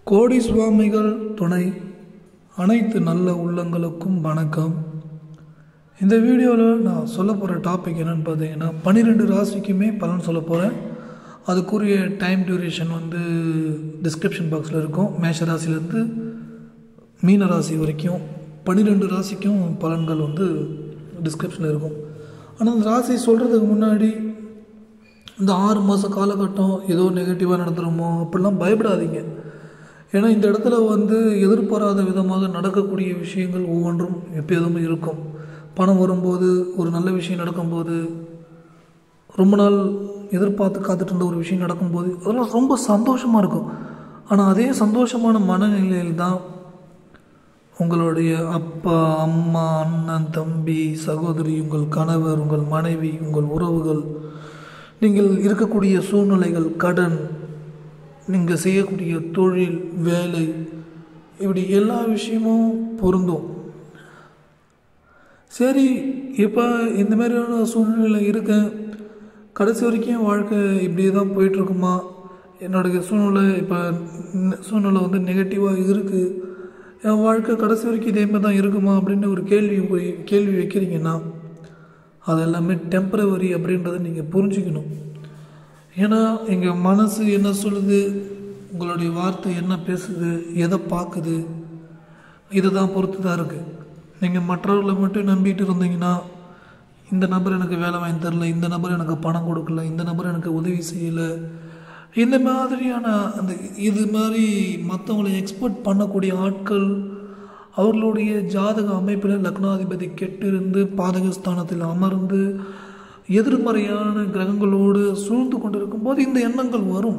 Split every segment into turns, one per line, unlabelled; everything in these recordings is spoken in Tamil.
கோடி சுவாமிகள் துணை அனைத்து நல்ல உள்ளங்களுக்கும் வணக்கம் இந்த வீடியோவில் நான் சொல்ல போகிற டாபிக் என்னென்னு பார்த்தீங்கன்னா பன்னிரெண்டு ராசிக்குமே பலன் சொல்ல போகிறேன் அதுக்குரிய டைம் டியூரேஷன் வந்து டிஸ்கிரிப்ஷன் பாக்ஸில் இருக்கும் மேஷ ராசிலேருந்து மீன ராசி வரைக்கும் பன்னிரெண்டு ராசிக்கும் பலன்கள் வந்து டிஸ்கிரிப்ஷனில் இருக்கும் ஆனால் அந்த ராசி சொல்கிறதுக்கு முன்னாடி இந்த ஆறு மாத காலகட்டம் ஏதோ நெகட்டிவாக நடந்துருமோ அப்படிலாம் பயப்படாதீங்க ஏன்னா இந்த இடத்துல வந்து எதிர்பாராத விதமாக நடக்கக்கூடிய விஷயங்கள் ஒவ்வொன்றும் எப்போதுமே இருக்கும் பணம் வரும்போது ஒரு நல்ல விஷயம் நடக்கும்போது ரொம்ப நாள் எதிர்பார்த்து காத்துட்டு இருந்த ஒரு விஷயம் நடக்கும்போது அதெல்லாம் ரொம்ப சந்தோஷமாக இருக்கும் ஆனால் அதே சந்தோஷமான மனநிலையில் தான் உங்களுடைய அப்பா அம்மா அண்ணன் தம்பி சகோதரி உங்கள் கணவர் உங்கள் மனைவி உங்கள் உறவுகள் நீங்கள் இருக்கக்கூடிய சூழ்நிலைகள் கடன் நீங்கள் செய்யக்கூடிய தொழில் வேலை இப்படி எல்லா விஷயமும் பொருந்தும் சரி இப்போ இந்த மாதிரியான சூழ்நிலையில் இருக்கேன் கடைசி வரைக்கும் என் வாழ்க்கை இப்படியே தான் போயிட்டுருக்குமா என்னுடைய சூழ்நிலை இப்போ சூழ்நிலை வந்து நெகட்டிவாக இருக்குது என் வாழ்க்கை கடைசி வரைக்கும் இதே மாதிரி தான் இருக்குமா அப்படின்னு ஒரு கேள்வி கேள்வி வைக்கிறீங்கன்னா அது எல்லாமே டெம்பரவரி அப்படின்றத நீங்கள் புரிஞ்சுக்கணும் ஏன்னா எங்கள் மனசு என்ன சொல்லுது உங்களுடைய வார்த்தை என்ன பேசுது எதை பார்க்குது இதை தான் பொறுத்து தான் இருக்குது நீங்கள் மற்றவர்களை மட்டும் நம்பிட்டு இருந்தீங்கன்னா இந்த நபர் எனக்கு வேலை வாங்கி தரல இந்த நபர் எனக்கு பணம் கொடுக்கல இந்த நபர் எனக்கு உதவி செய்யலை இந்த மாதிரியான அந்த இது மாதிரி மற்றவங்களை எக்ஸ்போர்ட் பண்ணக்கூடிய ஆட்கள் அவர்களுடைய ஜாதக அமைப்பில் லக்னாதிபதி கெட்டிருந்து பாதகஸ்தானத்தில் அமர்ந்து எதிர்மறையான கிரகங்களோடு சூழ்ந்து கொண்டிருக்கும் போது இந்த எண்ணங்கள் வரும்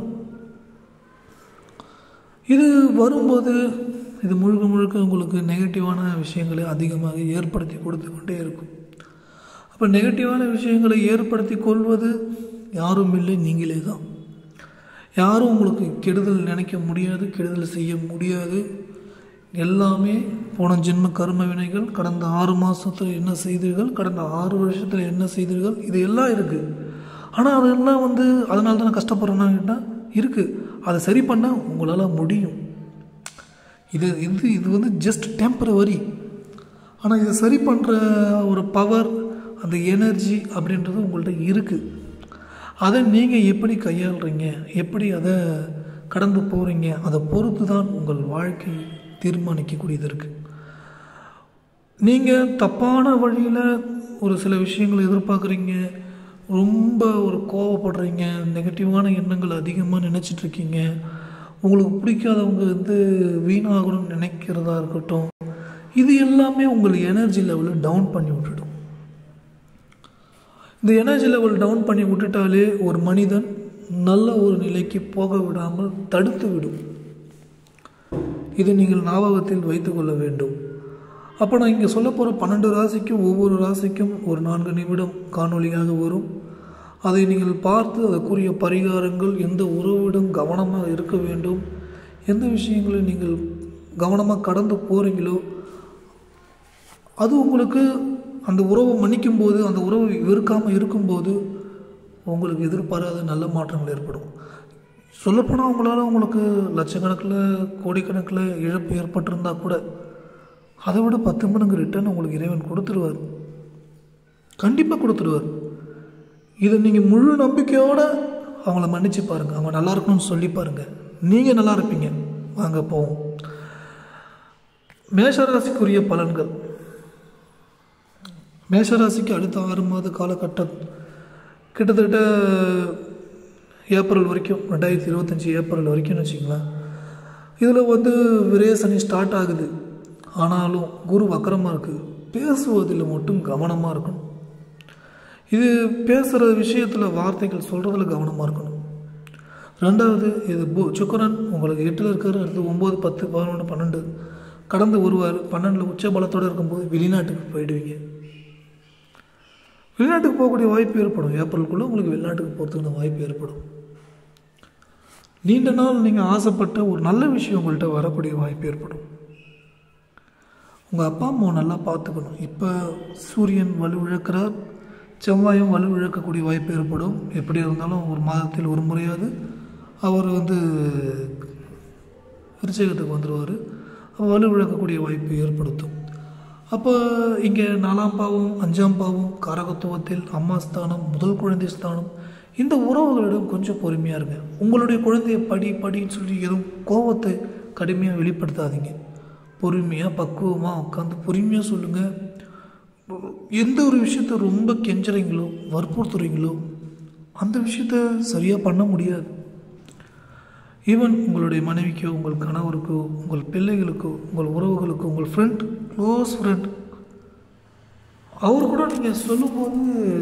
இது வரும்போது இது முழுக்க முழுக்க உங்களுக்கு நெகட்டிவான விஷயங்களை அதிகமாக ஏற்படுத்தி கொடுத்து கொண்டே இருக்கும் அப்போ நெகட்டிவான விஷயங்களை ஏற்படுத்தி கொள்வது யாரும் இல்லை நீங்களே தான் யாரும் உங்களுக்கு கெடுதல் நினைக்க முடியாது கெடுதல் செய்ய முடியாது எல்லாமே போன ஜென்ம கர்ம வினைகள் கடந்த ஆறு மாதத்தில் என்ன செய்தீர்கள் கடந்த ஆறு வருஷத்தில் என்ன செய்தீர்கள் இது எல்லாம் இருக்குது ஆனால் அதெல்லாம் வந்து அதனால தான் நான் கஷ்டப்படுறேன்னா கேட்டால் இருக்குது அதை சரி பண்ண உங்களால் முடியும் இது இது இது வந்து ஜஸ்ட் டெம்பரவரி ஆனால் இதை சரி பண்ணுற ஒரு பவர் அந்த எனர்ஜி அப்படின்றது உங்கள்கிட்ட இருக்குது அதை நீங்கள் எப்படி கையாளுறீங்க எப்படி அதை கடந்து போகிறீங்க அதை பொறுத்து தான் உங்கள் வாழ்க்கை தீர்மானிக்கக்கூடியது இருக்குது நீங்கள் தப்பான வழியில் ஒரு சில விஷயங்களை எதிர்பார்க்குறீங்க ரொம்ப ஒரு கோவப்படுறீங்க நெகட்டிவான எண்ணங்கள் அதிகமாக நினச்சிட்ருக்கீங்க உங்களுக்கு பிடிக்காதவங்க வந்து வீணாகணும்னு நினைக்கிறதா இருக்கட்டும் இது எல்லாமே உங்கள் எனர்ஜி லெவலை டவுன் பண்ணி விட்டுடும் இந்த எனர்ஜி லெவல் டவுன் பண்ணி விட்டுட்டாலே ஒரு மனிதன் நல்ல ஒரு நிலைக்கு போக விடாமல் தடுத்து விடும் இது நீங்கள் ஞாபகத்தில் வைத்துக்கொள்ள வேண்டும் அப்போ நான் இங்கே சொல்ல போகிற பன்னெண்டு ராசிக்கும் ஒவ்வொரு ராசிக்கும் ஒரு நான்கு நிமிடம் காணொலியாக வரும் அதை நீங்கள் பார்த்து அதற்குரிய பரிகாரங்கள் எந்த உறவிடம் கவனமாக இருக்க வேண்டும் எந்த விஷயங்களை நீங்கள் கவனமாக கடந்து போகிறீங்களோ அது உங்களுக்கு அந்த உறவை மன்னிக்கும் போது அந்த உறவை வெறுக்காமல் இருக்கும்போது உங்களுக்கு எதிர்பாராத நல்ல மாற்றங்கள் ஏற்படும் சொல்லப்போனால் உங்களால் உங்களுக்கு லட்சக்கணக்கில் கோடிக்கணக்கில் இழப்பு ஏற்பட்டிருந்தால் கூட அதை விட பத்து மடங்கு ரிட்டர்ன் உங்களுக்கு இறைவன் கொடுத்துருவார் கண்டிப்பாக கொடுத்துருவார் இதை நீங்கள் முழு நம்பிக்கையோடு அவங்கள மன்னிச்சு பாருங்கள் அவங்க நல்லா இருக்கணும்னு சொல்லி பாருங்கள் நீங்கள் நல்லா இருப்பீங்க வாங்க போவோம் மேஷராசிக்குரிய பலன்கள் மேஷராசிக்கு அடுத்த ஆறு மாத காலகட்டம் கிட்டத்தட்ட ஏப்ரல் வரைக்கும் ரெண்டாயிரத்தி இருபத்தஞ்சி ஏப்ரல் வரைக்கும்னு வச்சிங்களேன் இதில் வந்து விரேசனி ஸ்டார்ட் ஆகுது ஆனாலும் குரு வக்கரமாக இருக்குது பேசுவதில் மட்டும் கவனமாக இருக்கணும் இது பேசுகிற விஷயத்தில் வார்த்தைகள் சொல்கிறதுல கவனமாக இருக்கணும் ரெண்டாவது இது பு சுக்கரன் உங்களுக்கு எட்டில் இருக்கிற அடுத்து ஒம்பது பத்து பதினொன்று பன்னெண்டு கடந்து வருவார் பன்னெண்டில் உச்ச பலத்தோடு இருக்கும்போது வெளிநாட்டுக்கு போயிடுவீங்க வெளிநாட்டுக்கு போகக்கூடிய வாய்ப்பு ஏற்படும் ஏப்ரலுக்குள்ளே உங்களுக்கு வெளிநாட்டுக்கு போகிறதுக்கான வாய்ப்பு ஏற்படும் நீண்ட நாள் நீங்கள் ஆசைப்பட்ட ஒரு நல்ல விஷயம் உங்கள்கிட்ட வரக்கூடிய வாய்ப்பு ஏற்படும் உங்கள் அப்பா அம்மாவை நல்லா பார்த்துக்கணும் இப்போ சூரியன் வலுவிழக்கிறார் செவ்வாயும் வலுவிழக்கக்கூடிய வாய்ப்பு ஏற்படும் எப்படி இருந்தாலும் ஒரு மாதத்தில் ஒரு முறையாவது அவர் வந்து விருச்சகத்துக்கு வந்துடுவார் அப்போ வலுவிழக்கக்கூடிய வாய்ப்பு ஏற்படுத்தும் அப்போ இங்கே நாலாம் பாவம் அஞ்சாம் பாவம் காரகத்துவத்தில் அம்மா ஸ்தானம் முதல் குழந்தை ஸ்தானம் இந்த உறவுகளிடம் கொஞ்சம் பொறுமையாக இருங்க உங்களுடைய குழந்தைய படி படின்னு சொல்லி எதுவும் கோபத்தை கடுமையாக வெளிப்படுத்தாதீங்க பொறுமையாக பக்குவமாக உட்காந்து பொறுமையாக சொல்லுங்கள் எந்த ஒரு விஷயத்த ரொம்ப கெஞ்சுறீங்களோ வற்புறுத்துறீங்களோ அந்த விஷயத்த சரியாக பண்ண முடியாது ஈவன் உங்களுடைய மனைவிக்கோ உங்கள் கணவருக்கோ உங்கள் பிள்ளைகளுக்கோ உங்கள் உறவுகளுக்கோ உங்கள் ஃப்ரெண்ட் க்ளோஸ் ஃப்ரெண்ட் அவர் கூட நீங்கள் சொல்லும்போது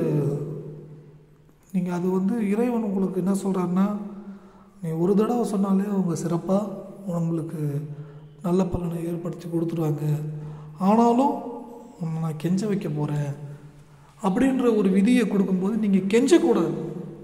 நீங்கள் அது வந்து இறைவன் உங்களுக்கு என்ன சொல்கிறாருன்னா நீ ஒரு தடவை சொன்னாலே அவங்க சிறப்பாக உங்களுக்கு நல்ல பலனை ஏற்படுத்தி கொடுத்துருவாங்க ஆனாலும் உன்னை நான் கெஞ்ச வைக்க போகிறேன் அப்படின்ற ஒரு விதியை கொடுக்கும்போது நீங்கள் கெஞ்சக்கூடாது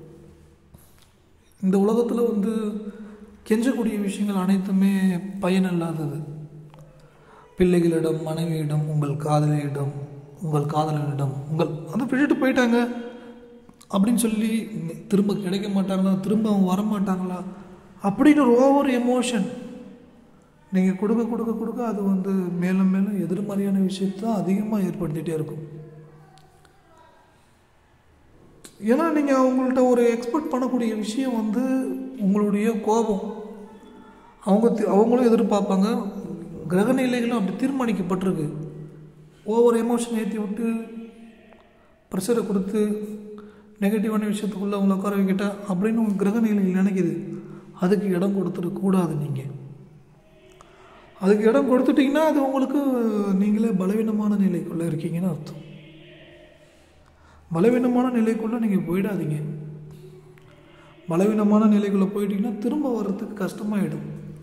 இந்த உலகத்தில் வந்து கெஞ்சக்கூடிய விஷயங்கள் அனைத்துமே பயனில்லாதது பிள்ளைகளிடம் மனைவியிடம் உங்கள் காதலியிடம் உங்கள் காதலனிடம் உங்கள் அதை விட்டுட்டு போயிட்டாங்க அப்படின்னு சொல்லி திரும்ப கிடைக்க மாட்டாங்களா திரும்ப அவங்க வர மாட்டாங்களா அப்படின்னு ஒரு ஓவர் எமோஷன் நீங்கள் கொடுக்க கொடுக்க கொடுக்க அது வந்து மேலும் மேலும் எதிர்மறையான விஷயத்தை அதிகமாக ஏற்படுத்திகிட்டே இருக்கும் ஏன்னா நீங்கள் அவங்கள்ட்ட ஒரு எக்ஸ்பெக்ட் பண்ணக்கூடிய விஷயம் வந்து உங்களுடைய கோபம் அவங்க தி- அவங்களும் எதிர்பார்ப்பாங்க கிரகநிலைகளும் அப்படி தீர்மானிக்கப்பட்டிருக்கு ஓவர் எமோஷன் ஏற்றி விட்டு ப்ரெஷரை கொடுத்து நெகட்டிவான விஷயத்துக்குள்ளே அவங்கள உட்கார வைக்கிட்டா அப்படின்னு உங்கள் கிரகநிலைகள் நினைக்குது அதுக்கு இடம் கொடுத்துடக் கூடாது நீங்கள் அதுக்கு இடம் கொடுத்துட்டிங்கன்னா அது உங்களுக்கு நீங்களே பலவீனமான நிலைக்குள்ளே இருக்கீங்கன்னு அர்த்தம் பலவீனமான நிலைக்குள்ளே நீங்கள் போயிடாதீங்க பலவீனமான நிலைக்குள்ளே போயிட்டீங்கன்னா திரும்ப வர்றதுக்கு கஷ்டமாயிடும்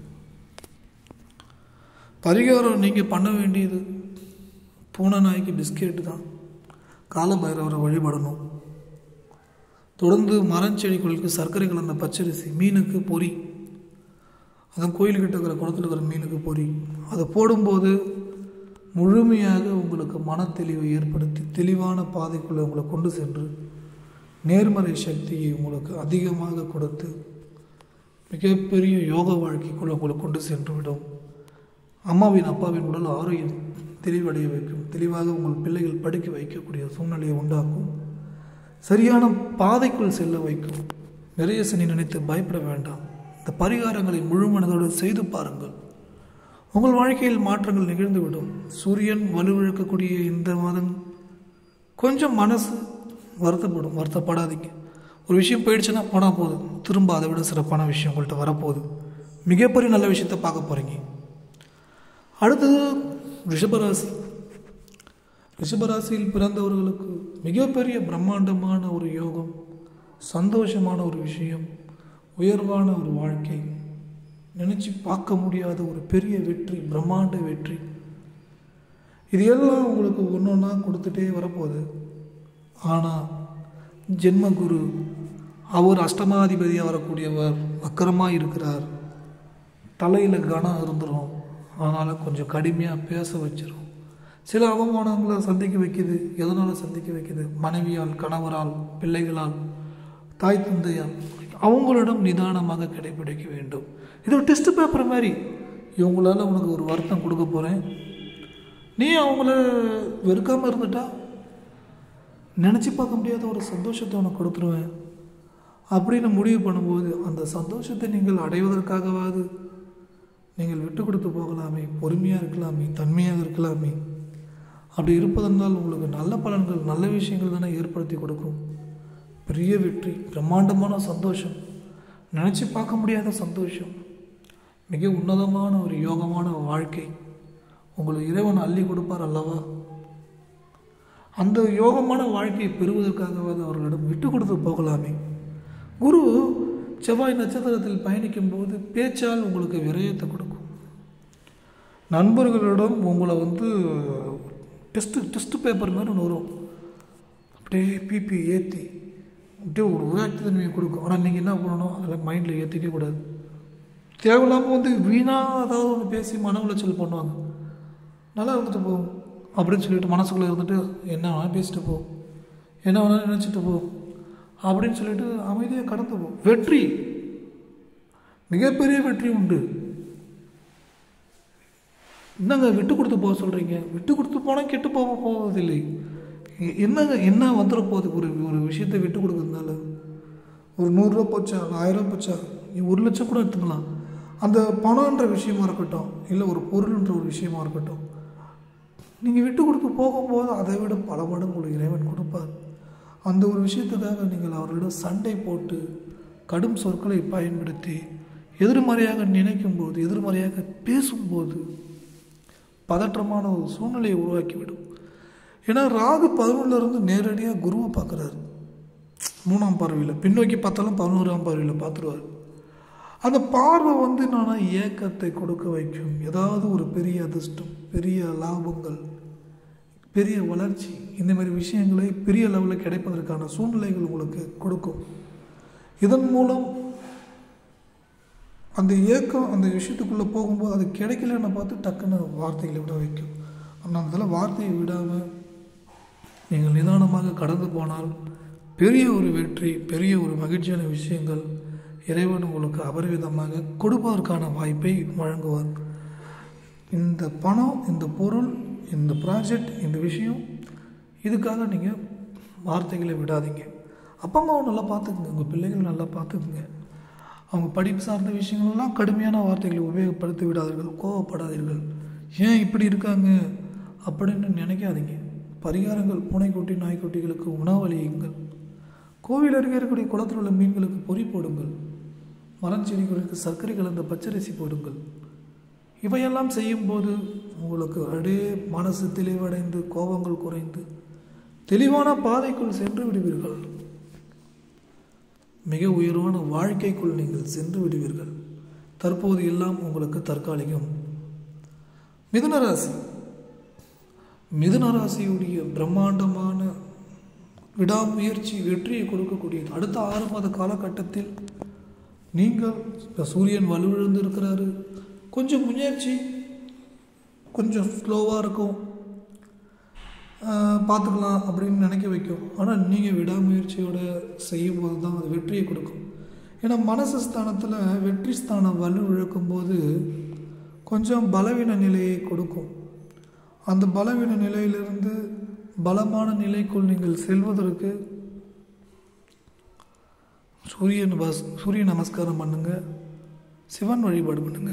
பரிகாரம் நீங்கள் பண்ண வேண்டியது பூனை நாய்க்கு பிஸ்கெட்டு தான் காலபைரவரை வழிபடணும் தொடர்ந்து மரஞ்செடிகளுக்கு சர்க்கரை கலந்த பச்சரிசி மீனுக்கு பொறி அதான் கோயில்கிட்ட இருக்கிற குளத்தில் இருக்கிற மீனுக்கு பொறி அதை போடும்போது முழுமையாக உங்களுக்கு மன தெளிவை ஏற்படுத்தி தெளிவான பாதைக்குள்ளே உங்களை கொண்டு சென்று நேர்மறை சக்தியை உங்களுக்கு அதிகமாக கொடுத்து மிகப்பெரிய யோக வாழ்க்கைக்குள்ளே உங்களை கொண்டு சென்று விடும் அம்மாவின் அப்பாவின் உடல் ஆரோக்கியம் தெளிவடைய வைக்கும் தெளிவாக உங்கள் பிள்ளைகள் படிக்க வைக்கக்கூடிய சூழ்நிலையை உண்டாக்கும் சரியான பாதைக்குள் செல்ல வைக்கும் நிறைய சனி நினைத்து பயப்பட வேண்டாம் இந்த பரிகாரங்களை முழு மனதோடு செய்து பாருங்கள் உங்கள் வாழ்க்கையில் மாற்றங்கள் நிகழ்ந்துவிடும் சூரியன் வலுவிழக்கக்கூடிய இந்த மாதம் கொஞ்சம் மனசு வருத்தப்படும் வருத்தப்படாதீங்க ஒரு விஷயம் போயிடுச்சுன்னா போனால் போதும் திரும்ப அதை விட சிறப்பான விஷயம் உங்கள்கிட்ட வரப்போகுது மிகப்பெரிய நல்ல விஷயத்தை பார்க்க போகிறீங்க அடுத்தது ரிஷபராசி ரிஷபராசியில் பிறந்தவர்களுக்கு மிகப்பெரிய பிரம்மாண்டமான ஒரு யோகம் சந்தோஷமான ஒரு விஷயம் உயர்வான ஒரு வாழ்க்கை நினச்சி பார்க்க முடியாத ஒரு பெரிய வெற்றி பிரம்மாண்ட வெற்றி இது எல்லாம் உங்களுக்கு ஒன்று ஒன்றா கொடுத்துட்டே வரப்போகுது ஆனால் ஜென்மகுரு அவர் அஷ்டமாதிபதியாக வரக்கூடியவர் வக்கரமாக இருக்கிறார் தலையில் கனம் இருந்துடும் அதனால் கொஞ்சம் கடுமையாக பேச வச்சிரும் சில அவமானங்களை சந்திக்க வைக்குது எதனால் சந்திக்க வைக்குது மனைவியால் கணவரால் பிள்ளைகளால் தாய் தந்தையால் அவங்களிடம் நிதானமாக கடைபிடிக்க வேண்டும் இது ஒரு டெஸ்ட் பேப்பர் மாதிரி இவங்களால உனக்கு ஒரு வருத்தம் கொடுக்க போகிறேன் நீ அவங்கள வெறுக்காமல் இருந்துட்டா நினச்சி பார்க்க முடியாத ஒரு சந்தோஷத்தை உனக்கு கொடுத்துருவேன் அப்படின்னு முடிவு பண்ணும்போது அந்த சந்தோஷத்தை நீங்கள் அடைவதற்காகவாது நீங்கள் விட்டு கொடுத்து போகலாமே பொறுமையாக இருக்கலாமே தன்மையாக இருக்கலாமே அப்படி இருப்பதனால் உங்களுக்கு நல்ல பலன்கள் நல்ல விஷயங்கள் தானே ஏற்படுத்தி கொடுக்கும் பெரிய வெற்றி பிரம்மாண்டமான சந்தோஷம் நினச்சி பார்க்க முடியாத சந்தோஷம் மிக உன்னதமான ஒரு யோகமான வாழ்க்கை உங்களுக்கு இறைவன் அள்ளி கொடுப்பார் அல்லவா அந்த யோகமான வாழ்க்கையை பெறுவதற்காகவாது அவர்களிடம் விட்டு கொடுத்து போகலாமே குரு செவ்வாய் நட்சத்திரத்தில் பயணிக்கும் போது பேச்சால் உங்களுக்கு விரயத்தை கொடுக்கும் நண்பர்களிடம் உங்களை வந்து டெஸ்ட்டு டெஸ்ட் பேப்பர் மாதிரி ஒன்று வரும் அப்படியே பிபி ஏற்றி அப்படியே ஒரு உராட்சி தன்மையை கொடுக்கும் ஆனால் நீங்கள் என்ன பண்ணணும் அதில் மைண்டில் ஏற்றிக்கவே கூடாது தேவையில்லாமல் வந்து வீணாக ஏதாவது ஒன்று பேசி மன உளைச்சல் பண்ணுவாங்க நல்லா இருந்துட்டு போ அப்படின்னு சொல்லிட்டு மனசுக்குள்ளே இருந்துட்டு என்ன வேணாலும் பேசிட்டு போ என்ன வேணாலும் நினச்சிட்டு போ அப்படின்னு சொல்லிட்டு அமைதியாக கடந்து போ வெற்றி மிகப்பெரிய வெற்றி உண்டு என்னங்க விட்டு கொடுத்து போக சொல்கிறீங்க விட்டு கொடுத்து போனால் கெட்டு போக போவதில்லை எ- என்னங்க என்ன வந்துட போகுது ஒரு ஒரு விஷயத்தை விட்டு கொடுக்கறதுனால ஒரு நூறுரூவா போச்சா இல்லை ஆயிரம் போச்சா நீ ஒரு லட்சம் கூட எடுத்துக்கலாம் அந்த பணம்ன்ற விஷயமா இருக்கட்டும் இல்லை ஒரு பொருள்ன்ற ஒரு விஷயமா இருக்கட்டும் நீங்கள் விட்டு கொடுத்து போகும்போது அதை விட பல மடங்கு உங்களுக்கு இறைவன் கொடுப்பார் அந்த ஒரு விஷயத்துக்காக நீங்கள் அவர்களிடம் சண்டை போட்டு கடும் சொற்களை பயன்படுத்தி எதிர்மறையாக நினைக்கும் போது எதிர்மறையாக பேசும்போது பதற்றமான ஒரு சூழ்நிலையை உருவாக்கிவிடும் ஏன்னா ராகு பதினொன்றுல இருந்து நேரடியாக குருவை பார்க்குறாரு மூணாம் பார்வையில் பின்னோக்கி பார்த்தாலும் பதினோராம் பார்வையில் பார்த்துருவார் அந்த பார்வை வந்து என்னன்னா ஏக்கத்தை கொடுக்க வைக்கும் ஏதாவது ஒரு பெரிய அதிர்ஷ்டம் பெரிய லாபங்கள் பெரிய வளர்ச்சி இந்த மாதிரி விஷயங்களை பெரிய லெவலில் கிடைப்பதற்கான சூழ்நிலைகள் உங்களுக்கு கொடுக்கும் இதன் மூலம் அந்த ஏக்கம் அந்த விஷயத்துக்குள்ளே போகும்போது அது கிடைக்கலன்னு பார்த்து டக்குன்னு வார்த்தைகளை விட வைக்கும் ஆனால் அதில் வார்த்தையை விடாமல் நீங்கள் நிதானமாக கடந்து போனால் பெரிய ஒரு வெற்றி பெரிய ஒரு மகிழ்ச்சியான விஷயங்கள் இறைவன் உங்களுக்கு அபரிவிதமாக கொடுப்பதற்கான வாய்ப்பை வழங்குவார் இந்த பணம் இந்த பொருள் இந்த ப்ராஜெக்ட் இந்த விஷயம் இதுக்காக நீங்கள் வார்த்தைகளை விடாதீங்க அப்பா அம்மாவை நல்லா பார்த்துக்குங்க உங்கள் பிள்ளைகள் நல்லா பார்த்துக்குங்க அவங்க படிப்பு சார்ந்த விஷயங்களெல்லாம் கடுமையான வார்த்தைகளை உபயோகப்படுத்தி விடாதீர்கள் கோவப்படாதீர்கள் ஏன் இப்படி இருக்காங்க அப்படின்னு நினைக்காதீங்க பரிகாரங்கள் பூனைக்குட்டி நாய்க்குட்டிகளுக்கு உணவளியுங்கள் கோவில் அருகே இருக்கக்கூடிய குளத்தில் உள்ள மீன்களுக்கு பொறி போடுங்கள் மரம் செடிகளுக்கு சர்க்கரை கலந்த பச்சரிசி போடுங்கள் இவையெல்லாம் செய்யும்போது உங்களுக்கு அப்படியே மனசு தெளிவடைந்து கோபங்கள் குறைந்து தெளிவான பாதைக்குள் சென்று விடுவீர்கள் மிக உயர்வான வாழ்க்கைக்குள் நீங்கள் சென்று விடுவீர்கள் தற்போது எல்லாம் உங்களுக்கு தற்காலிகம் மிதுன ராசி மிதுன ராசியுடைய பிரம்மாண்டமான விடாமுயற்சி வெற்றியை கொடுக்கக்கூடியது அடுத்த ஆறு மாத காலகட்டத்தில் நீங்கள் இப்போ சூரியன் வலுவிழந்து இருக்கிறாரு கொஞ்சம் முயற்சி கொஞ்சம் ஸ்லோவாக இருக்கும் ஆஹ் பார்த்துக்கலாம் அப்படின்னு நினைக்க வைக்கும் ஆனால் நீங்கள் விடாமுயற்சியோட செய்யும்போது தான் அது வெற்றியை கொடுக்கும் ஏன்னா மனசு ஸ்தானத்தில் வெற்றி ஸ்தானம் வலு இழக்கும்போது கொஞ்சம் பலவீன நிலையை கொடுக்கும் அந்த பலவீன நிலையிலிருந்து பலமான நிலைக்குள் நீங்கள் செல்வதற்கு சூரியன் பஸ் சூரிய நமஸ்காரம் பண்ணுங்க சிவன் வழிபாடு பண்ணுங்க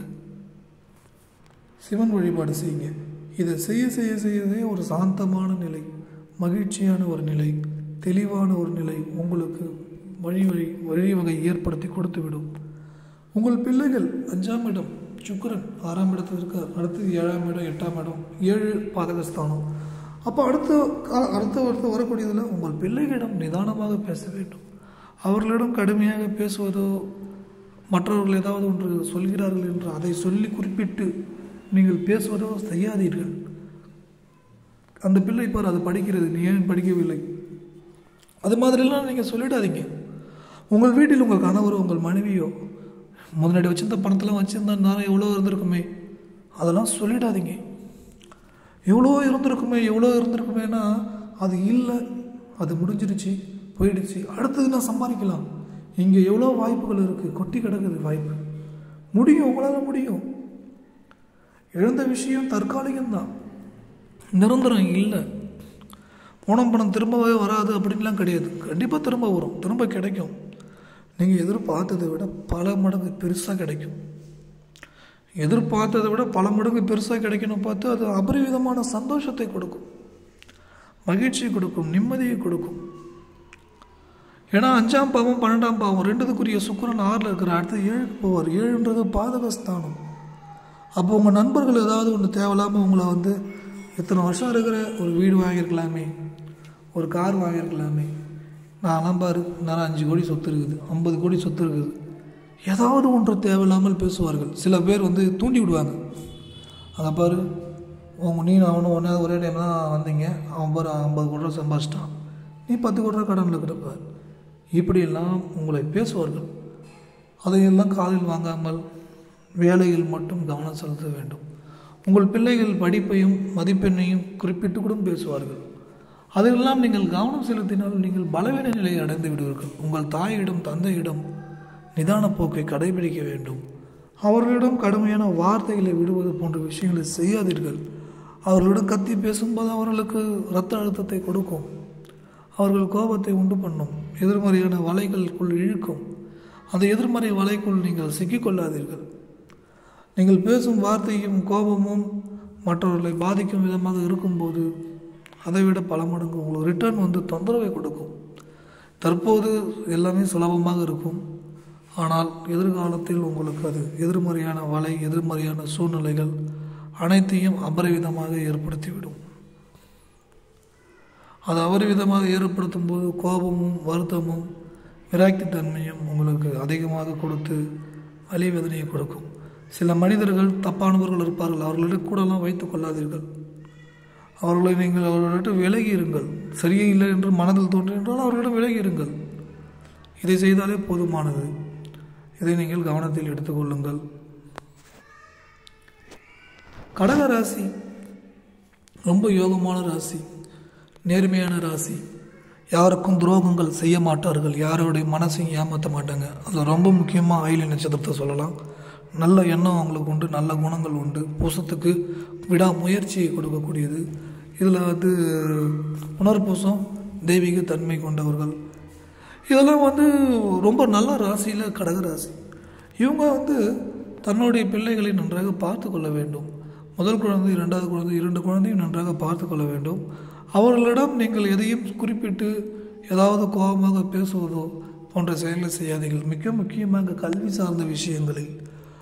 சிவன் வழிபாடு செய்யுங்க இதை செய்ய செய்ய செய்ய செய்ய ஒரு சாந்தமான நிலை மகிழ்ச்சியான ஒரு நிலை தெளிவான ஒரு நிலை உங்களுக்கு வழி வழி வழி வகை ஏற்படுத்தி கொடுத்து விடும் உங்கள் பிள்ளைகள் அஞ்சாம் இடம் சுக்கிரன் ஆறாம் இடத்துல இருக்கார் அடுத்து ஏழாம் இடம் எட்டாம் இடம் ஏழு பாதகஸ்தானம் அப்போ அடுத்த கா- அடுத்த அடுத்து வரக்கூடியதில் உங்கள் பிள்ளைகளிடம் நிதானமாக பேச வேண்டும் அவர்களிடம் கடுமையாக பேசுவதோ மற்றவர்கள் ஏதாவது ஒன்று சொல்கிறார்கள் என்று அதை சொல்லி குறிப்பிட்டு நீங்கள் பேசுவதோ செய்யாதீர்கள் அந்த பிள்ளை பார் அது படிக்கிறது நீ ஏன் படிக்கவில்லை அது மாதிரிலாம் நீங்கள் சொல்லிடாதீங்க உங்கள் வீட்டில் உங்கள் கணவரோ உங்கள் மனைவியோ முன்னாடி வச்சிருந்த பணத்தெல்லாம் வச்சுருந்தா நேரம் எவ்வளோ இருந்திருக்குமே அதெல்லாம் சொல்லிடாதீங்க எவ்வளோ இருந்திருக்குமே எவ்வளோ இருந்திருக்குமேனா அது இல்லை அது முடிஞ்சிருச்சு போயிடுச்சு அடுத்தது நான் சம்பாதிக்கலாம் இங்கே எவ்வளோ வாய்ப்புகள் இருக்குது கொட்டி கிடக்குது வாய்ப்பு முடியும் உங்களால் முடியும் இழந்த விஷயம் தற்காலிகம்தான் நிரந்தரம் இல்லை போன பணம் திரும்பவே வராது அப்படின்லாம் கிடையாது கண்டிப்பாக திரும்ப வரும் திரும்ப கிடைக்கும் நீங்கள் எதிர்பார்த்ததை விட பல மடங்கு பெருசாக கிடைக்கும் எதிர்பார்த்ததை விட பல மடங்கு பெருசாக கிடைக்கணும் பார்த்து அது அபரிவிதமான சந்தோஷத்தை கொடுக்கும் மகிழ்ச்சியை கொடுக்கும் நிம்மதியை கொடுக்கும் ஏன்னா அஞ்சாம் பாவம் பன்னெண்டாம் பாவம் ரெண்டுத்துக்குரிய சுக்கிரன் ஆறில் இருக்கிற அடுத்து ஏழுக்கு போவார் ஏழுன்றது பாதகஸ்தானம் அப்போ உங்கள் நண்பர்கள் ஏதாவது ஒன்று தேவையில்லாமல் உங்களை வந்து இத்தனை வருஷம் இருக்கிற ஒரு வீடு வாங்கியிருக்கலாமே ஒரு கார் வாங்கியிருக்கலாமே நான்லாம் பாரு நான் அஞ்சு கோடி சொத்து இருக்குது ஐம்பது கோடி சொத்து இருக்குது ஏதாவது ஒன்று தேவையில்லாமல் பேசுவார்கள் சில பேர் வந்து தூண்டி விடுவாங்க அங்கே பாரு உங்கள் நீ அவனும் ஒன்றா ஒரே டைம் தான் வந்தீங்க அவன் பாரு ஐம்பது கோடி ரூபா சம்பாதிச்சிட்டான் நீ பத்து கோடி ரூபா கடனில் இருக்கிறப்ப இப்படியெல்லாம் உங்களை பேசுவார்கள் அதையெல்லாம் காதில் வாங்காமல் வேலையில் மட்டும் கவனம் செலுத்த வேண்டும் உங்கள் பிள்ளைகள் படிப்பையும் மதிப்பெண்ணையும் குறிப்பிட்டு கூட பேசுவார்கள் அதெல்லாம் நீங்கள் கவனம் செலுத்தினால் நீங்கள் பலவீன நிலையை அடைந்து விடுவீர்கள் உங்கள் தாயிடம் தந்தையிடம் நிதான போக்கை கடைபிடிக்க வேண்டும் அவர்களிடம் கடுமையான வார்த்தைகளை விடுவது போன்ற விஷயங்களை செய்யாதீர்கள் அவர்களிடம் கத்தி பேசும்போது அவர்களுக்கு இரத்த அழுத்தத்தை கொடுக்கும் அவர்கள் கோபத்தை உண்டு பண்ணும் எதிர்மறையான வலைகளுக்குள் இழுக்கும் அந்த எதிர்மறை வலைக்குள் நீங்கள் சிக்கிக்கொள்ளாதீர்கள் நீங்கள் பேசும் வார்த்தையும் கோபமும் மற்றவர்களை பாதிக்கும் விதமாக இருக்கும்போது அதைவிட பல மடங்கு உங்களுக்கு ரிட்டர்ன் வந்து தொந்தரவை கொடுக்கும் தற்போது எல்லாமே சுலபமாக இருக்கும் ஆனால் எதிர்காலத்தில் உங்களுக்கு அது எதிர்மறையான வலை எதிர்மறையான சூழ்நிலைகள் அனைத்தையும் அபரிவிதமாக ஏற்படுத்திவிடும் அது அபரிவிதமாக ஏற்படுத்தும் போது கோபமும் வருத்தமும் விராக்தி தன்மையும் உங்களுக்கு அதிகமாக கொடுத்து வலி வேதனையை கொடுக்கும் சில மனிதர்கள் தப்பானவர்கள் இருப்பார்கள் அவர்களிடம் கூடலாம் வைத்துக் கொள்ளாதீர்கள் அவர்களை நீங்கள் அவர்களிடம் விலகி இருங்கள் சரியே இல்லை என்று மனதில் தோன்று என்றால் அவர்களிடம் விலகி இருங்கள் இதை செய்தாலே போதுமானது இதை நீங்கள் கவனத்தில் எடுத்துக்கொள்ளுங்கள் கடக ராசி ரொம்ப யோகமான ராசி நேர்மையான ராசி யாருக்கும் துரோகங்கள் செய்ய மாட்டார்கள் யாரோடைய மனசையும் ஏமாற்ற மாட்டாங்க அதில் ரொம்ப முக்கியமாக ஆயிலி நட்சத்திரத்தை சொல்லலாம் நல்ல எண்ணம் அவங்களுக்கு உண்டு நல்ல குணங்கள் உண்டு பூசத்துக்கு விடாமுயற்சியை கொடுக்கக்கூடியது இதில் வந்து புனர்பூசம் தெய்வீக தன்மை கொண்டவர்கள் இதெல்லாம் வந்து ரொம்ப நல்ல ராசியில் கடக ராசி இவங்க வந்து தன்னுடைய பிள்ளைகளை நன்றாக பார்த்து கொள்ள வேண்டும் முதல் குழந்தை இரண்டாவது குழந்தை இரண்டு குழந்தையும் நன்றாக பார்த்து கொள்ள வேண்டும் அவர்களிடம் நீங்கள் எதையும் குறிப்பிட்டு ஏதாவது கோபமாக பேசுவதோ போன்ற செயல்களை செய்யாதீர்கள் மிக முக்கியமாக கல்வி சார்ந்த விஷயங்களில்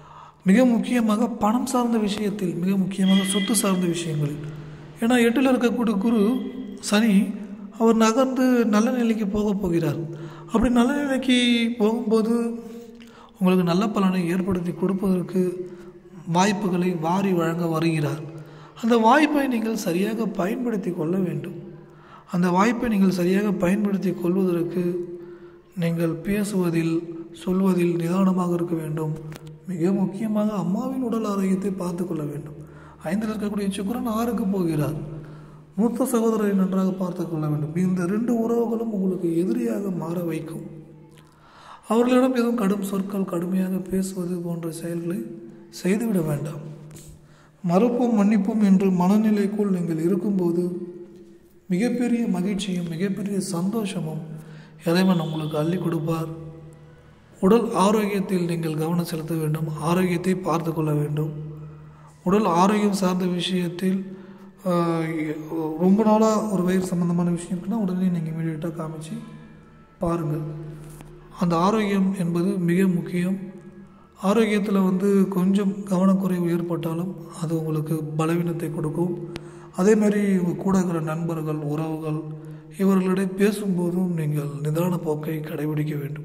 மிக முக்கியமாக பணம் சார்ந்த விஷயத்தில் மிக முக்கியமாக சொத்து சார்ந்த விஷயங்களில் ஏன்னா எட்டில் இருக்கக்கூடிய குரு சனி அவர் நகர்ந்து நல்ல நிலைக்கு போக போகிறார் அப்படி நல்ல நிலைக்கு போகும்போது உங்களுக்கு நல்ல பலனை ஏற்படுத்தி கொடுப்பதற்கு வாய்ப்புகளை வாரி வழங்க வருகிறார் அந்த வாய்ப்பை நீங்கள் சரியாக பயன்படுத்தி கொள்ள வேண்டும் அந்த வாய்ப்பை நீங்கள் சரியாக பயன்படுத்தி கொள்வதற்கு நீங்கள் பேசுவதில் சொல்வதில் நிதானமாக இருக்க வேண்டும் மிக முக்கியமாக அம்மாவின் உடல் ஆரோக்கியத்தை பார்த்து கொள்ள வேண்டும் ஐந்தில் இருக்கக்கூடிய சுக்கரன் ஆறுக்கு போகிறார் மூத்த சகோதரரை நன்றாக பார்த்து கொள்ள வேண்டும் இந்த ரெண்டு உறவுகளும் உங்களுக்கு எதிரியாக மாற வைக்கும் அவர்களிடம் எதுவும் கடும் சொற்கள் கடுமையாக பேசுவது போன்ற செயல்களை செய்துவிட வேண்டாம் மறுப்பும் மன்னிப்பும் என்று மனநிலைக்குள் நீங்கள் இருக்கும்போது மிகப்பெரிய மகிழ்ச்சியும் மிகப்பெரிய சந்தோஷமும் இறைவன் உங்களுக்கு அள்ளி கொடுப்பார் உடல் ஆரோக்கியத்தில் நீங்கள் கவனம் செலுத்த வேண்டும் ஆரோக்கியத்தை பார்த்து கொள்ள வேண்டும் உடல் ஆரோக்கியம் சார்ந்த விஷயத்தில் ஆஹ், ரொம்ப நாளாக ஒரு வயிறு சம்மந்தமான விஷயம் இருக்குன்னா உடனே நீங்கள் இமீடியட்டாக காமிச்சு பாருங்கள் அந்த ஆரோக்கியம் என்பது மிக முக்கியம் ஆரோக்கியத்தில் வந்து கொஞ்சம் கவனக்குறைவு ஏற்பட்டாலும் அது உங்களுக்கு பலவீனத்தை கொடுக்கும் அதே மாதிரி உங்கள் கூட இருக்கிற நண்பர்கள் உறவுகள் இவர்களிடையே பேசும்போதும் நீங்கள் நிதான போக்கை கடைபிடிக்க வேண்டும்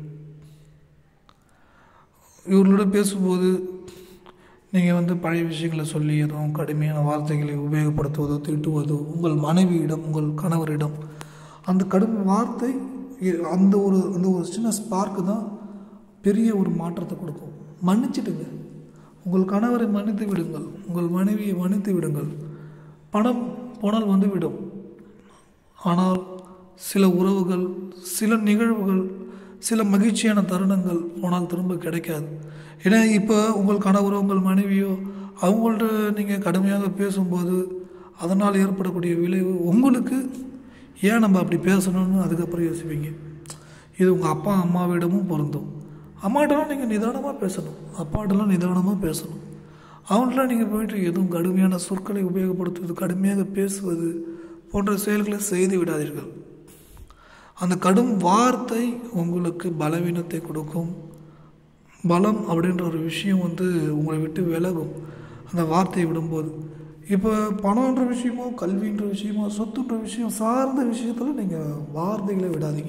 இவர்களிடம் பேசும்போது நீங்கள் வந்து பழைய விஷயங்களை சொல்லி எதுவும் கடுமையான வார்த்தைகளை உபயோகப்படுத்துவதோ திட்டுவதோ உங்கள் மனைவியிடம் உங்கள் கணவரிடம் அந்த கடும் வார்த்தை இ- அந்த ஒரு அந்த ஒரு சின்ன ஸ்பார்க்கு தான் பெரிய ஒரு மாற்றத்தை கொடுக்கும் மன்னிச்சிடுங்க உங்கள் கணவரை மன்னித்து விடுங்கள் உங்கள் மனைவியை மன்னித்து விடுங்கள் பணம் போனால் வந்து விடும் ஆனால் சில உறவுகள் சில நிகழ்வுகள் சில மகிழ்ச்சியான தருணங்கள் போனால் திரும்ப கிடைக்காது ஏன்னா இப்போ உங்கள் கணவரோ உங்கள் மனைவியோ அவங்கள்ட்ட நீங்கள் கடுமையாக பேசும்போது அதனால் ஏற்படக்கூடிய விளைவு உங்களுக்கு ஏன் நம்ம அப்படி பேசணும்னு அதுக்கப்புறம் யோசிப்பீங்க இது உங்கள் அப்பா அம்மாவிடமும் பொருந்தும் அம்மாட்டெல்லாம் நீங்கள் நிதானமாக பேசணும் அப்பாட்டெல்லாம் நிதானமாக பேசணும் அவங்களாம் நீங்கள் போயிட்டு எதுவும் கடுமையான சொற்களை உபயோகப்படுத்துவது கடுமையாக பேசுவது போன்ற செயல்களை செய்து விடாதீர்கள் அந்த கடும் வார்த்தை உங்களுக்கு பலவீனத்தை கொடுக்கும் பலம் அப்படின்ற ஒரு விஷயம் வந்து உங்களை விட்டு விலகும் அந்த வார்த்தையை விடும்போது இப்போ பணம்ன்ற விஷயமோ கல்வின்ற விஷயமோ சொத்துன்ற விஷயம் சார்ந்த விஷயத்தில் நீங்கள் வார்த்தைகளை விடாதீங்க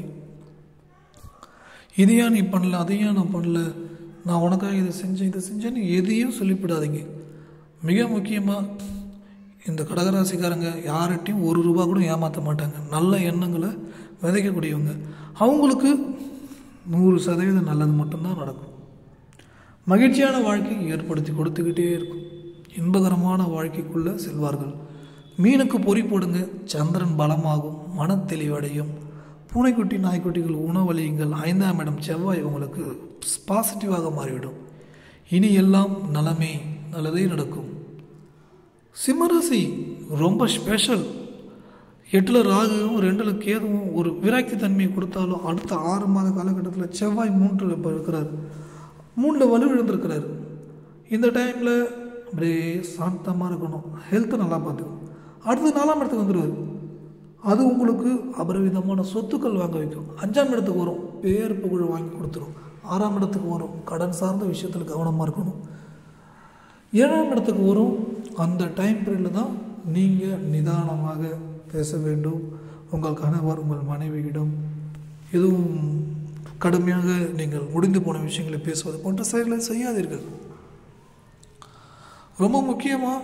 இதையா நீ பண்ணல அதையா நான் பண்ணல நான் உனக்காக இதை செஞ்சேன் இதை செஞ்சேன்னு எதையும் சொல்லிவிடாதீங்க மிக முக்கியமாக இந்த கடகராசிக்காரங்க யார்கிட்டையும் ஒரு ரூபா கூட ஏமாற்ற மாட்டாங்க நல்ல எண்ணங்களை விதைக்கக்கூடியவங்க அவங்களுக்கு நூறு சதவீதம் நல்லது மட்டும்தான் நடக்கும் மகிழ்ச்சியான வாழ்க்கை ஏற்படுத்தி கொடுத்துக்கிட்டே இருக்கும் இன்பகரமான வாழ்க்கைக்குள்ளே செல்வார்கள் மீனுக்கு பொறி போடுங்க சந்திரன் பலமாகும் மனத்தெளிவடையும் பூனைக்குட்டி நாய்க்குட்டிகள் உணவளியுங்கள் ஐந்தாம் இடம் செவ்வாய் உங்களுக்கு பாசிட்டிவாக மாறிவிடும் இனி எல்லாம் நலமே நல்லதே நடக்கும் சிம்மராசி ரொம்ப ஸ்பெஷல் எட்டில் ராகுவும் ரெண்டில் கேதுவும் ஒரு விராக்தி தன்மையை கொடுத்தாலும் அடுத்த ஆறு மாத காலகட்டத்தில் செவ்வாய் மூன்றில் இப்போ இருக்கிறார் மூணில் வலுவிழந்திருக்கிறார் இந்த டைமில் அப்படியே சாந்தமாக இருக்கணும் ஹெல்த்தை நல்லா பார்த்துக்கணும் அடுத்து நாலாம் இடத்துக்கு வந்துடுவார் அது உங்களுக்கு அபரிவிதமான சொத்துக்கள் வாங்க வைக்கும் அஞ்சாம் இடத்துக்கு வரும் பேர் புகழ் வாங்கி கொடுத்துரும் ஆறாம் இடத்துக்கு வரும் கடன் சார்ந்த விஷயத்தில் கவனமாக இருக்கணும் ஏழாம் இடத்துக்கு வரும் அந்த டைம் பீரியடில் தான் நீங்கள் நிதானமாக பேச வேண்டும் உங்கள் கணவர் உங்கள் மனைவியிடம் எதுவும் கடுமையாக நீங்கள் முடிந்து போன விஷயங்களை பேசுவது போன்ற செயல்களை செய்யாதீர்கள் ரொம்ப முக்கியமாக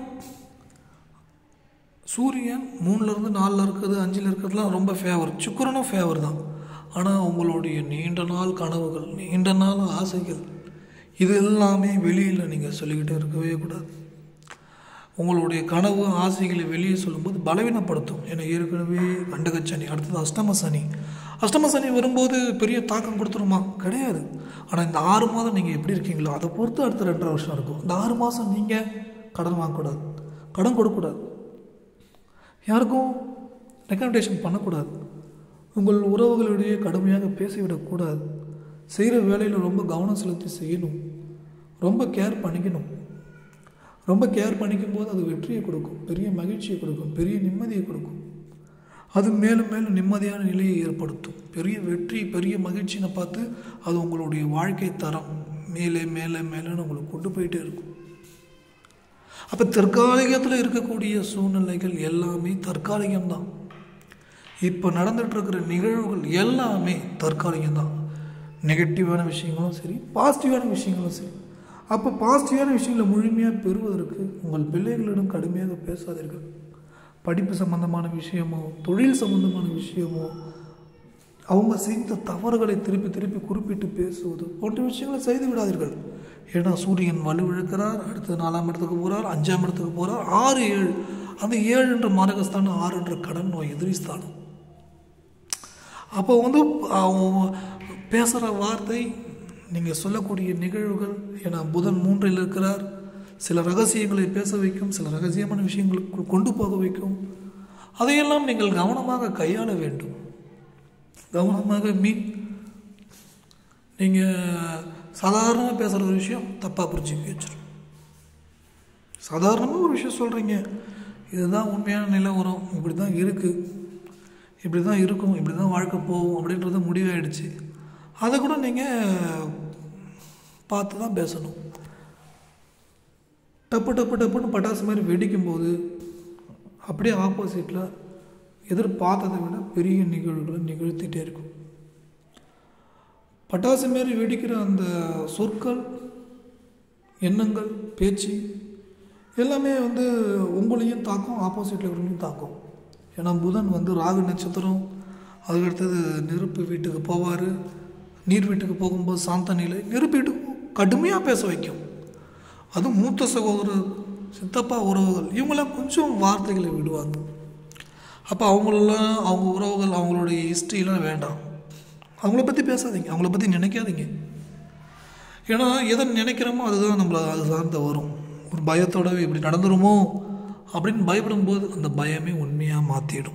சூரியன் மூணுலேருந்து நாலில் இருக்கிறது அஞ்சில் இருக்கிறதுலாம் ரொம்ப ஃபேவர் சுக்கரனும் ஃபேவர் தான் ஆனால் உங்களுடைய நீண்ட நாள் கனவுகள் நீண்ட நாள் ஆசைகள் இது எல்லாமே வெளியில் நீங்கள் சொல்லிக்கிட்டே இருக்கவே கூடாது உங்களுடைய கனவு ஆசைகளை வெளியே சொல்லும்போது பலவீனப்படுத்தும் ஏன்னா ஏற்கனவே கண்டக சனி அடுத்தது அஷ்டம சனி அஷ்டம சனி வரும்போது பெரிய தாக்கம் கொடுத்துருமா கிடையாது ஆனால் இந்த ஆறு மாதம் நீங்கள் எப்படி இருக்கீங்களோ அதை பொறுத்து அடுத்த ரெண்டரை வருஷம் இருக்கும் இந்த ஆறு மாதம் நீங்கள் கடன் வாங்கக்கூடாது கடன் கொடுக்கக்கூடாது யாருக்கும் ரெக்கமெண்டேஷன் பண்ணக்கூடாது உங்கள் உறவுகளிடையே கடுமையாக பேசிவிடக்கூடாது செய்கிற வேலையில் ரொம்ப கவனம் செலுத்தி செய்யணும் ரொம்ப கேர் பண்ணிக்கணும் ரொம்ப கேர் பண்ணிக்கும் போது அது வெற்றியை கொடுக்கும் பெரிய மகிழ்ச்சியை கொடுக்கும் பெரிய நிம்மதியை கொடுக்கும் அது மேலும் மேலும் நிம்மதியான நிலையை ஏற்படுத்தும் பெரிய வெற்றி பெரிய மகிழ்ச்சியை பார்த்து அது உங்களுடைய வாழ்க்கை தரம் மேலே மேலே மேலேன்னு உங்களுக்கு கொண்டு போயிட்டே இருக்கும் அப்போ தற்காலிகத்தில் இருக்கக்கூடிய சூழ்நிலைகள் எல்லாமே தற்காலிகம்தான் இப்போ நடந்துட்டு இருக்கிற நிகழ்வுகள் எல்லாமே தற்காலிகம்தான் நெகட்டிவான விஷயங்களும் சரி பாசிட்டிவான விஷயங்களும் சரி அப்போ பாசிட்டிவான விஷயங்களை முழுமையாக பெறுவதற்கு உங்கள் பிள்ளைகளிடம் கடுமையாக பேசாதீர்கள் படிப்பு சம்பந்தமான விஷயமோ தொழில் சம்பந்தமான விஷயமோ அவங்க செய்த தவறுகளை திருப்பி திருப்பி குறிப்பிட்டு பேசுவது போன்ற விஷயங்களை செய்து விடாதீர்கள் ஏன்னா சூரியன் வலுவிழக்கிறார் அடுத்து நாலாம் இடத்துக்கு போகிறார் அஞ்சாம் இடத்துக்கு போகிறார் ஆறு ஏழு அந்த ஏழு என்ற மரகஸ்தானம் ஆறு என்ற கடன் நோய் எதிரிஸ்தானம் அப்போ வந்து அவங்க பேசுகிற வார்த்தை நீங்கள் சொல்லக்கூடிய நிகழ்வுகள் ஏன்னா புதன் மூன்றில் இருக்கிறார் சில ரகசியங்களை பேச வைக்கும் சில ரகசியமான விஷயங்களுக்கு கொண்டு போக வைக்கும் அதையெல்லாம் நீங்கள் கவனமாக கையாள வேண்டும் கவனமாக மீன் நீங்கள் சாதாரணமாக பேசுகிற ஒரு விஷயம் தப்பாக புரிஞ்சுக்க வச்சிடும் சாதாரணமாக ஒரு விஷயம் சொல்கிறீங்க இதுதான் உண்மையான நிலவரம் இப்படி தான் இருக்குது இப்படி தான் இருக்கும் இப்படி தான் வாழ்க்கை போகும் அப்படின்றது முடிவாயிடுச்சு அதை கூட நீங்கள் பார்த்து தான் பேசணும் டப்பு டப்பு டப்புன்னு பட்டாசு மாதிரி வெடிக்கும்போது அப்படியே ஆப்போசிட்டில் எதிர்பார்த்ததை விட பெரிய நிகழ்வுகளை நிகழ்த்திட்டே இருக்கும் பட்டாசு மாரி வெடிக்கிற அந்த சொற்கள் எண்ணங்கள் பேச்சு எல்லாமே வந்து உங்களையும் தாக்கும் ஆப்போசிட்டில் இருக்கிறவங்களையும் தாக்கும் ஏன்னா புதன் வந்து ராகு நட்சத்திரம் அதுக்கடுத்தது நெருப்பு வீட்டுக்கு போவார் நீர் வீட்டுக்கு போகும்போது சாந்த நிலை நெருப்பு வீட்டுக்கு கடுமையாக பேச வைக்கும் அதுவும் மூத்த சகோதரர் சித்தப்பா உறவுகள் இவங்களாம் கொஞ்சம் வார்த்தைகளை விடுவாங்க அப்போ அவங்களெல்லாம் அவங்க உறவுகள் அவங்களுடைய ஹிஸ்ட்ரிலாம் வேண்டாம் அவங்கள பற்றி பேசாதீங்க அவங்கள பற்றி நினைக்காதீங்க ஏன்னா எதை நினைக்கிறோமோ அதுதான் நம்மளை அது சார்ந்த வரும் ஒரு பயத்தோடவே இப்படி நடந்துருமோ அப்படின்னு பயப்படும்போது அந்த பயமே உண்மையாக மாற்றிடும்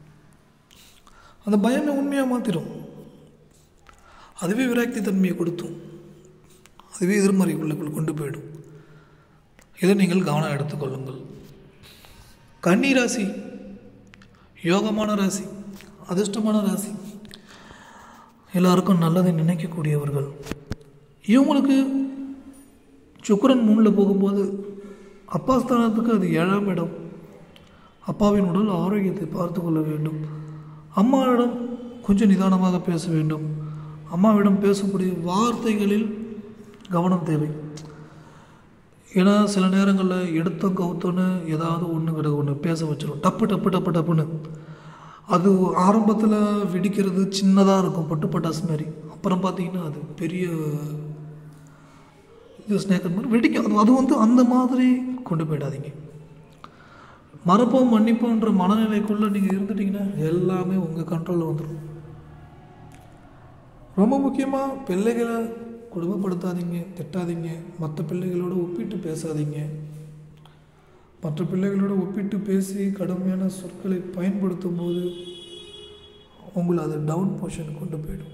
அந்த பயமே உண்மையாக மாற்றிடும் அதுவே விராக்தி தன்மையை கொடுத்தும் அதுவே எதிர்மறை உள்ளக்குள் கொண்டு போயிடும் இதை நீங்கள் கவனம் எடுத்துக்கொள்ளுங்கள் கன்னி ராசி யோகமான ராசி அதிர்ஷ்டமான ராசி எல்லாருக்கும் நல்லதை நினைக்கக்கூடியவர்கள் இவங்களுக்கு சுக்கரன் மூணில் போகும்போது அப்பா ஸ்தானத்துக்கு அது ஏழாம் இடம் அப்பாவின் உடல் ஆரோக்கியத்தை பார்த்து கொள்ள வேண்டும் அம்மாவிடம் கொஞ்சம் நிதானமாக பேச வேண்டும் அம்மாவிடம் பேசக்கூடிய வார்த்தைகளில் கவனம் தேவை ஏன்னா சில நேரங்களில் எடுத்தோம் கவுத்தோன்னு ஏதாவது ஒன்று கிட்ட ஒன்று பேச வச்சிடும் டப்பு டப்பு டப்பு டப்புன்னு அது ஆரம்பத்தில் வெடிக்கிறது சின்னதாக இருக்கும் பட்டு பட்டாசு மாதிரி அப்புறம் பார்த்தீங்கன்னா அது பெரிய இது ஸ்னேக்கர் மாதிரி வெடிக்கும் அது அது வந்து அந்த மாதிரி கொண்டு போயிடாதீங்க மறப்போம் மன்னிப்போன்ற மனநிலைக்குள்ளே நீங்கள் இருந்துட்டீங்கன்னா எல்லாமே உங்கள் கண்ட்ரோலில் வந்துடும் ரொம்ப முக்கியமாக பிள்ளைகளை கொடுமைப்படுத்தாதீங்க திட்டாதீங்க மற்ற பிள்ளைகளோட ஒப்பிட்டு பேசாதீங்க மற்ற பிள்ளைகளோட ஒப்பிட்டு பேசி கடுமையான சொற்களை பயன்படுத்தும் போது உங்களை அது டவுன் பொசிஷன் கொண்டு போயிடும்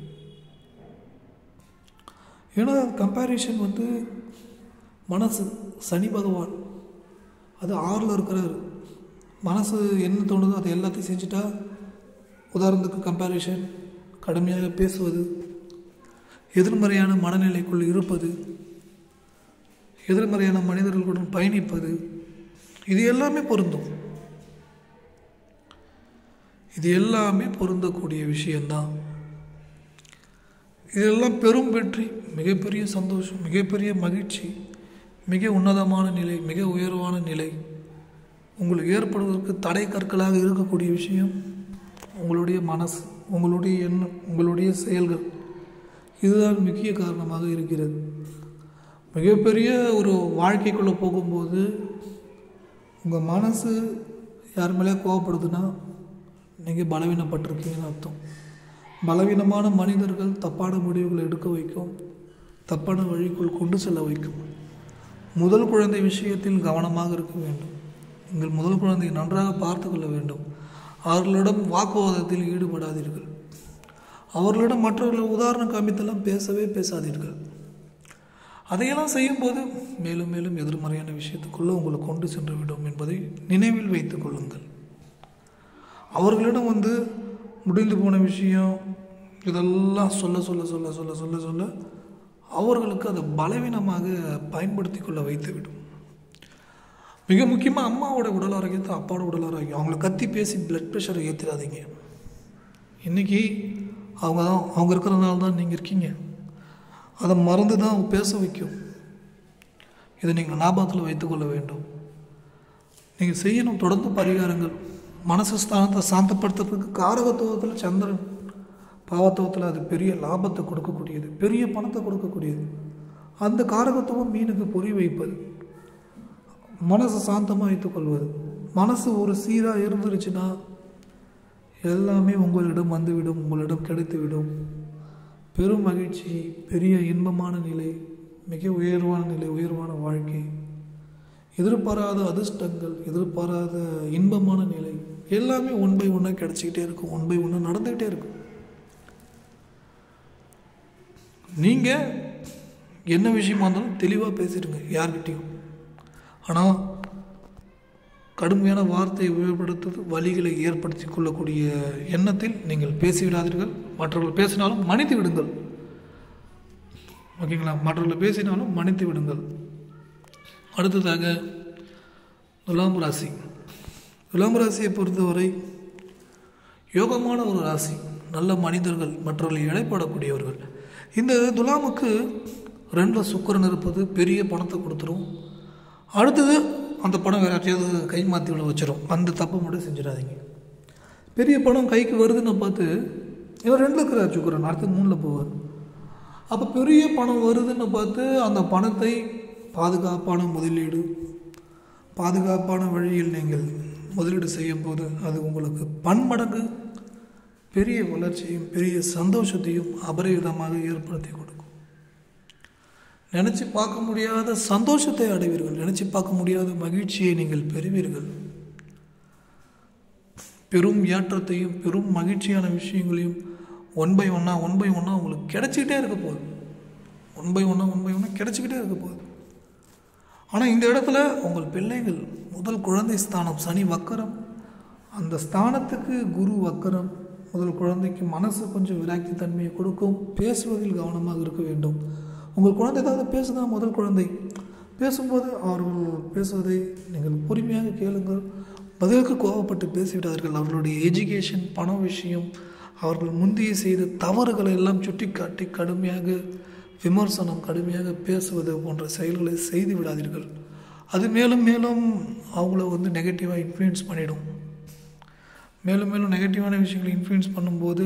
ஏன்னா கம்பேரிஷன் வந்து மனசு சனி பகவான் அது ஆறில் இருக்கிறாரு மனசு என்ன தோணுதோ அதை எல்லாத்தையும் செஞ்சுட்டா உதாரணத்துக்கு கம்பேரிஷன் கடுமையாக பேசுவது எதிர்மறையான மனநிலைக்குள் இருப்பது எதிர்மறையான மனிதர்களுடன் பயணிப்பது இது எல்லாமே பொருந்தும் இது எல்லாமே பொருந்தக்கூடிய விஷயந்தான் இதெல்லாம் பெரும் வெற்றி மிகப்பெரிய சந்தோஷம் மிகப்பெரிய மகிழ்ச்சி மிக உன்னதமான நிலை மிக உயர்வான நிலை உங்களுக்கு ஏற்படுவதற்கு தடை கற்களாக இருக்கக்கூடிய விஷயம் உங்களுடைய மனசு உங்களுடைய எண்ணம் உங்களுடைய செயல்கள் இதுதான் முக்கிய காரணமாக இருக்கிறது மிகப்பெரிய ஒரு வாழ்க்கைக்குள்ளே போகும்போது உங்கள் மனசு யார் மேலே கோவப்படுதுன்னா நீங்கள் பலவீனப்பட்டிருக்கீங்கன்னு அர்த்தம் பலவீனமான மனிதர்கள் தப்பான முடிவுகளை எடுக்க வைக்கும் தப்பான வழிக்குள் கொண்டு செல்ல வைக்கும் முதல் குழந்தை விஷயத்தில் கவனமாக இருக்க வேண்டும் நீங்கள் முதல் குழந்தையை நன்றாக பார்த்து கொள்ள வேண்டும் அவர்களிடம் வாக்குவாதத்தில் ஈடுபடாதீர்கள் அவர்களிடம் மற்றவர்கள் உதாரணம் காமித்தெல்லாம் பேசவே பேசாதீர்கள் அதையெல்லாம் செய்யும்போது மேலும் மேலும் எதிர்மறையான விஷயத்துக்குள்ளே உங்களை கொண்டு சென்று விடும் என்பதை நினைவில் வைத்துக் கொள்ளுங்கள் அவர்களிடம் வந்து முடிந்து போன விஷயம் இதெல்லாம் சொல்ல சொல்ல சொல்ல சொல்ல சொல்ல சொல்ல அவர்களுக்கு அதை பலவீனமாக பயன்படுத்தி கொள்ள வைத்துவிடும் மிக முக்கியமாக அம்மாவோட உடல் ஆரோக்கியத்தை அப்பாவோட உடல் ஆரோக்கியம் அவங்கள கத்தி பேசி பிளட் ப்ரெஷரை ஏற்றிடாதீங்க இன்றைக்கி அவங்க தான் அவங்க இருக்கிறதுனால தான் நீங்கள் இருக்கீங்க அதை மறந்து தான் பேச வைக்கும் இதை நீங்கள் ஞாபகத்தில் வைத்துக்கொள்ள வேண்டும் நீங்கள் செய்யணும் தொடர்ந்து பரிகாரங்கள் மனசு ஸ்தானத்தை சாந்தப்படுத்துறதுக்கு காரகத்துவத்தில் சந்திரன் பாவத்துவத்தில் அது பெரிய லாபத்தை கொடுக்கக்கூடியது பெரிய பணத்தை கொடுக்கக்கூடியது அந்த காரகத்துவம் மீனுக்கு பொறி வைப்பது மனசை சாந்தமாக வைத்துக்கொள்வது மனசு ஒரு சீராக இருந்துருச்சுன்னா எல்லாமே உங்களிடம் வந்துவிடும் உங்களிடம் கிடைத்துவிடும் பெரும் மகிழ்ச்சி பெரிய இன்பமான நிலை மிக உயர்வான நிலை உயர்வான வாழ்க்கை எதிர்பாராத அதிர்ஷ்டங்கள் எதிர்பாராத இன்பமான நிலை எல்லாமே ஒன் பை ஒன்னாக கிடச்சிக்கிட்டே இருக்கும் ஒன் பை ஒன்னாக நடந்துக்கிட்டே இருக்கும் நீங்கள் என்ன விஷயமா இருந்தாலும் தெளிவாக பேசிடுங்க யார்கிட்டையும் ஆனால் கடுமையான வார்த்தையை உபயோகப்படுத்துவது வழிகளை ஏற்படுத்தி கொள்ளக்கூடிய எண்ணத்தில் நீங்கள் பேசிவிடாதீர்கள் மற்றவர்கள் பேசினாலும் மன்னித்து விடுங்கள் ஓகேங்களா மற்றவர்கள் பேசினாலும் மன்னித்து விடுங்கள் அடுத்ததாக துலாம் ராசி துலாம் ராசியை பொறுத்தவரை யோகமான ஒரு ராசி நல்ல மனிதர்கள் மற்றவர்களை இடைப்படக்கூடியவர்கள் இந்த துலாமுக்கு ரெண்டில் சுக்கரன் இருப்பது பெரிய பணத்தை கொடுத்துரும் அடுத்தது அந்த பணம் வேறு யார்ட்டையாவது கை மாற்றி விட வச்சிடும் அந்த தப்பை மட்டும் செஞ்சிடாதீங்க பெரிய பணம் கைக்கு வருதுன்னு பார்த்து இவர் ரெண்டில் இருக்கிறார் சுக்கரன் அடுத்து மூணில் போவார் அப்போ பெரிய பணம் வருதுன்னு பார்த்து அந்த பணத்தை பாதுகாப்பான முதலீடு பாதுகாப்பான வழியில் நீங்கள் முதலீடு செய்யும் போது அது உங்களுக்கு பன்மடங்கு பெரிய வளர்ச்சியும் பெரிய சந்தோஷத்தையும் அபரிவிதமாக ஏற்படுத்தி கொடுக்கும் நினச்சி பார்க்க முடியாத சந்தோஷத்தை அடைவீர்கள் நினச்சி பார்க்க முடியாத மகிழ்ச்சியை நீங்கள் பெறுவீர்கள் பெரும் ஏற்றத்தையும் பெரும் மகிழ்ச்சியான விஷயங்களையும் ஒன் பை ஒன்னாக ஒன் பை ஒன்னாக உங்களுக்கு கிடச்சிக்கிட்டே இருக்க போகுது ஒன் பை ஒன்னாக ஒன் பை ஒன்னாக கிடச்சிக்கிட்டே இருக்க போகுது ஆனால் இந்த இடத்துல உங்கள் பிள்ளைகள் முதல் குழந்தை ஸ்தானம் சனி வக்கரம் அந்த ஸ்தானத்துக்கு குரு வக்கரம் முதல் குழந்தைக்கு மனசு கொஞ்சம் விராக்தி தன்மையை கொடுக்கும் பேசுவதில் கவனமாக இருக்க வேண்டும் உங்கள் குழந்தை ஏதாவது பேசுதா முதல் குழந்தை பேசும்போது அவர்கள் பேசுவதை நீங்கள் பொறுமையாக கேளுங்கள் பதிலுக்கு கோபப்பட்டு பேசிவிடார்கள் அவர்களுடைய எஜுகேஷன் பண விஷயம் அவர்கள் முந்தைய செய்த தவறுகளை எல்லாம் சுட்டிக்காட்டி கடுமையாக விமர்சனம் கடுமையாக பேசுவது போன்ற செயல்களை செய்து விடாதீர்கள் அது மேலும் மேலும் அவங்கள வந்து நெகட்டிவாக இன்ஃப்ளூயன்ஸ் பண்ணிடும் மேலும் மேலும் நெகட்டிவான விஷயங்களை இன்ஃப்ளூயன்ஸ் பண்ணும்போது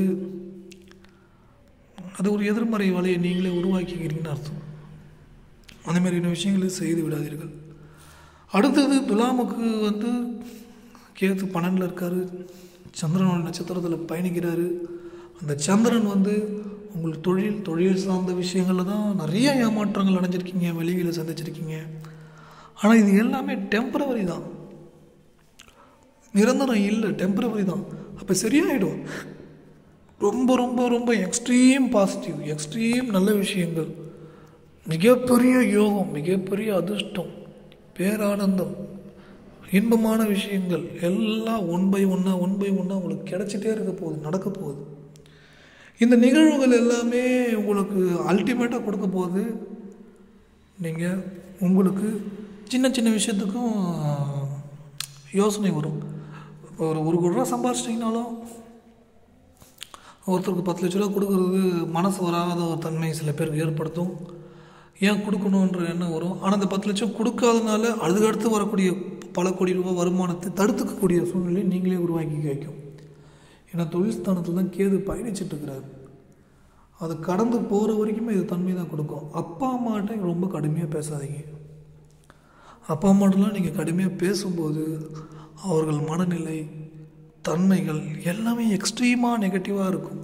அது ஒரு எதிர்மறை வலையை நீங்களே உருவாக்கிக்கிறீங்கன்னு அர்த்தம் அந்த மாதிரியான விஷயங்களை செய்து விடாதீர்கள் அடுத்தது துலாமுக்கு வந்து கேத்து பன்னெண்டில் இருக்கார் சந்திரனோட நட்சத்திரத்தில் பயணிக்கிறாரு அந்த சந்திரன் வந்து உங்களுக்கு தொழில் தொழில் சார்ந்த விஷயங்களில் தான் நிறைய ஏமாற்றங்கள் அடைஞ்சிருக்கீங்க வெளிகளை சந்திச்சிருக்கீங்க ஆனால் இது எல்லாமே டெம்பரவரி தான் நிரந்தரம் இல்லை டெம்பரவரி தான் அப்போ சரியாயிடும் ரொம்ப ரொம்ப ரொம்ப எக்ஸ்ட்ரீம் பாசிட்டிவ் எக்ஸ்ட்ரீம் நல்ல விஷயங்கள் மிகப்பெரிய யோகம் மிகப்பெரிய அதிர்ஷ்டம் பேரானந்தம் இன்பமான விஷயங்கள் எல்லாம் ஒன் பை ஒன்றா ஒன் பை ஒன்றா உங்களுக்கு கிடைச்சிட்டே இருக்க போகுது நடக்க போகுது இந்த நிகழ்வுகள் எல்லாமே உங்களுக்கு அல்டிமேட்டாக கொடுக்க போகுது நீங்கள் உங்களுக்கு சின்ன சின்ன விஷயத்துக்கும் யோசனை வரும் இப்போ ஒரு ஒரு கோடி ரூபா சம்பாதிச்சிட்டிங்கனாலும் ஒருத்தருக்கு பத்து லட்ச ரூபா கொடுக்கறது மனசு வராத ஒரு தன்மை சில பேருக்கு ஏற்படுத்தும் ஏன் கொடுக்கணுன்ற எண்ணம் வரும் ஆனால் அந்த பத்து லட்சம் கொடுக்காதனால அதுக்கடுத்து வரக்கூடிய பல கோடி ரூபாய் வருமானத்தை தடுத்துக்கக்கூடிய சூழ்நிலையை நீங்களே உருவாக்கி வைக்கும் ஏன்னா தொழில் ஸ்தானத்தில் தான் கேது பயணிச்சுட்டு இருக்கிறாரு அது கடந்து போகிற வரைக்குமே இது தன்மை தான் கொடுக்கும் அப்பா அம்மாட்ட ரொம்ப கடுமையாக பேசாதீங்க அப்பா அம்மாட்டெலாம் நீங்கள் கடுமையாக பேசும்போது அவர்கள் மனநிலை தன்மைகள் எல்லாமே எக்ஸ்ட்ரீமாக நெகட்டிவாக இருக்கும்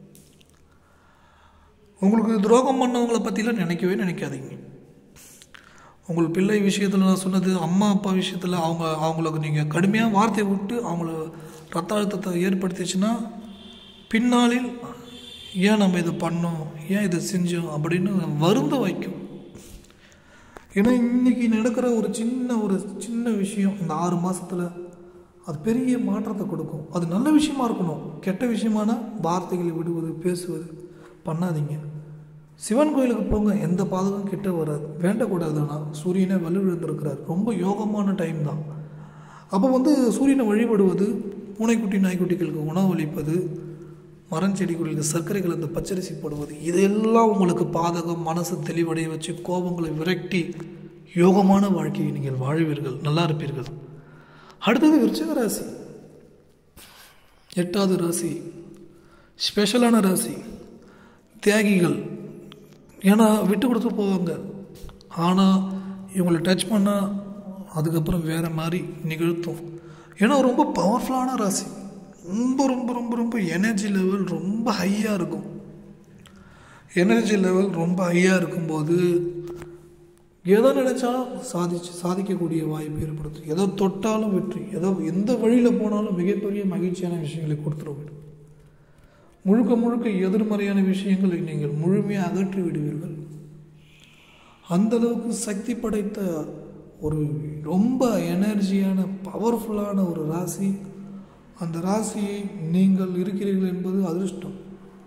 உங்களுக்கு துரோகம் பண்ணவங்கள பற்றிலாம் நினைக்கவே நினைக்காதீங்க உங்கள் பிள்ளை விஷயத்தில் நான் சொன்னது அம்மா அப்பா விஷயத்தில் அவங்க அவங்களுக்கு நீங்கள் கடுமையாக வார்த்தை விட்டு அவங்கள ரத்த அழுத்தத்தை ஏற்படுத்திச்சுன்னா பின்னாளில் ஏன் நம்ம இதை பண்ணோம் ஏன் இதை செஞ்சோம் அப்படின்னு வருந்த வைக்கும் ஏன்னா இன்னைக்கு நடக்கிற ஒரு சின்ன ஒரு சின்ன விஷயம் இந்த ஆறு மாசத்துல அது பெரிய மாற்றத்தை கொடுக்கும் அது நல்ல விஷயமா இருக்கணும் கெட்ட விஷயமான வார்த்தைகளை விடுவது பேசுவது பண்ணாதீங்க சிவன் கோயிலுக்கு போங்க எந்த பாதகம் கிட்ட வராது வேண்டக்கூடாது ஆனால் சூரியனை வலுவிழந்திருக்கிறார் ரொம்ப யோகமான டைம் தான் அப்போ வந்து சூரியனை வழிபடுவது பூனைக்குட்டி நாய்க்குட்டிகளுக்கு உணவு அளிப்பது மரஞ்செடிகளுக்கு சர்க்கரை கலந்த பச்சரிசி போடுவது இதெல்லாம் உங்களுக்கு பாதகம் மனசு தெளிவடைய வச்சு கோபங்களை விரட்டி யோகமான வாழ்க்கையை நீங்கள் வாழ்வீர்கள் நல்லா இருப்பீர்கள் அடுத்தது விருச்சிக ராசி எட்டாவது ராசி ஸ்பெஷலான ராசி தியாகிகள் ஏன்னா விட்டு கொடுத்து போவாங்க ஆனால் இவங்களை டச் பண்ணால் அதுக்கப்புறம் வேறு மாதிரி நிகழ்த்தும் ஏன்னா ரொம்ப பவர்ஃபுல்லான ராசி ரொம்ப ரொம்ப ரொம்ப ரொம்ப எனர்ஜி லெவல் ரொம்ப ஹையாக இருக்கும் எனர்ஜி லெவல் ரொம்ப ஹையாக இருக்கும்போது எதை நினைச்சாலும் சாதிச்சு சாதிக்கக்கூடிய வாய்ப்பு ஏற்படுத்தும் எதை தொட்டாலும் வெற்றி எதோ எந்த வழியில் போனாலும் மிகப்பெரிய மகிழ்ச்சியான விஷயங்களை கொடுத்துருவிடும் முழுக்க முழுக்க எதிர்மறையான விஷயங்களை நீங்கள் முழுமையாக அகற்றி விடுவீர்கள் அந்த அளவுக்கு சக்தி படைத்த ஒரு ரொம்ப எனர்ஜியான பவர்ஃபுல்லான ஒரு ராசி அந்த ராசியை நீங்கள் இருக்கிறீர்கள் என்பது அதிர்ஷ்டம்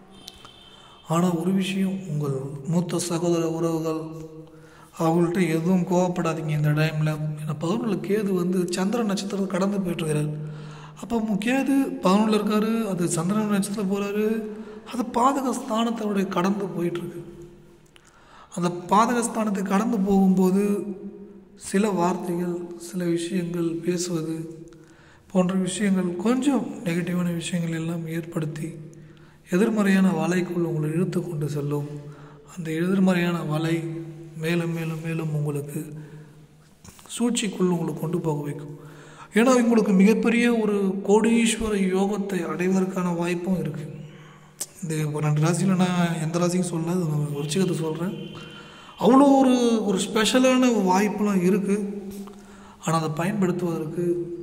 ஆனால் ஒரு விஷயம் உங்கள் மூத்த சகோதர உறவுகள் அவங்கள்ட்ட எதுவும் கோவப்படாதீங்க இந்த டைமில் ஏன்னா பதினொன்றில் கேது வந்து சந்திர நட்சத்திரம் கடந்து போயிட்டுருக்கிறார் அப்போ கேது பதினொன்றில் இருக்கார் அது சந்திரன் நட்சத்திரம் போகிறாரு அது பாதக ஸ்தானத்தோடைய கடந்து போயிட்டுருக்கு அந்த பாதக ஸ்தானத்தை கடந்து போகும்போது சில வார்த்தைகள் சில விஷயங்கள் பேசுவது போன்ற விஷயங்கள் கொஞ்சம் நெகட்டிவான விஷயங்கள் எல்லாம் ஏற்படுத்தி எதிர்மறையான வலைக்குள் உங்களை இழுத்து கொண்டு செல்லும் அந்த எதிர்மறையான வலை மேலும் மேலும் மேலும் உங்களுக்கு சூழ்ச்சிக்குள் உங்களை கொண்டு போக வைக்கும் ஏன்னா உங்களுக்கு மிகப்பெரிய ஒரு கோடீஸ்வர யோகத்தை அடைவதற்கான வாய்ப்பும் இருக்குது இந்த ஒரு ரெண்டு ராசியில் நான் எந்த ராசிக்கும் சொல்ல விருச்சிகத்தை சொல்கிறேன் அவ்வளோ ஒரு ஒரு ஸ்பெஷலான வாய்ப்புலாம் இருக்குது ஆனால் அதை பயன்படுத்துவதற்கு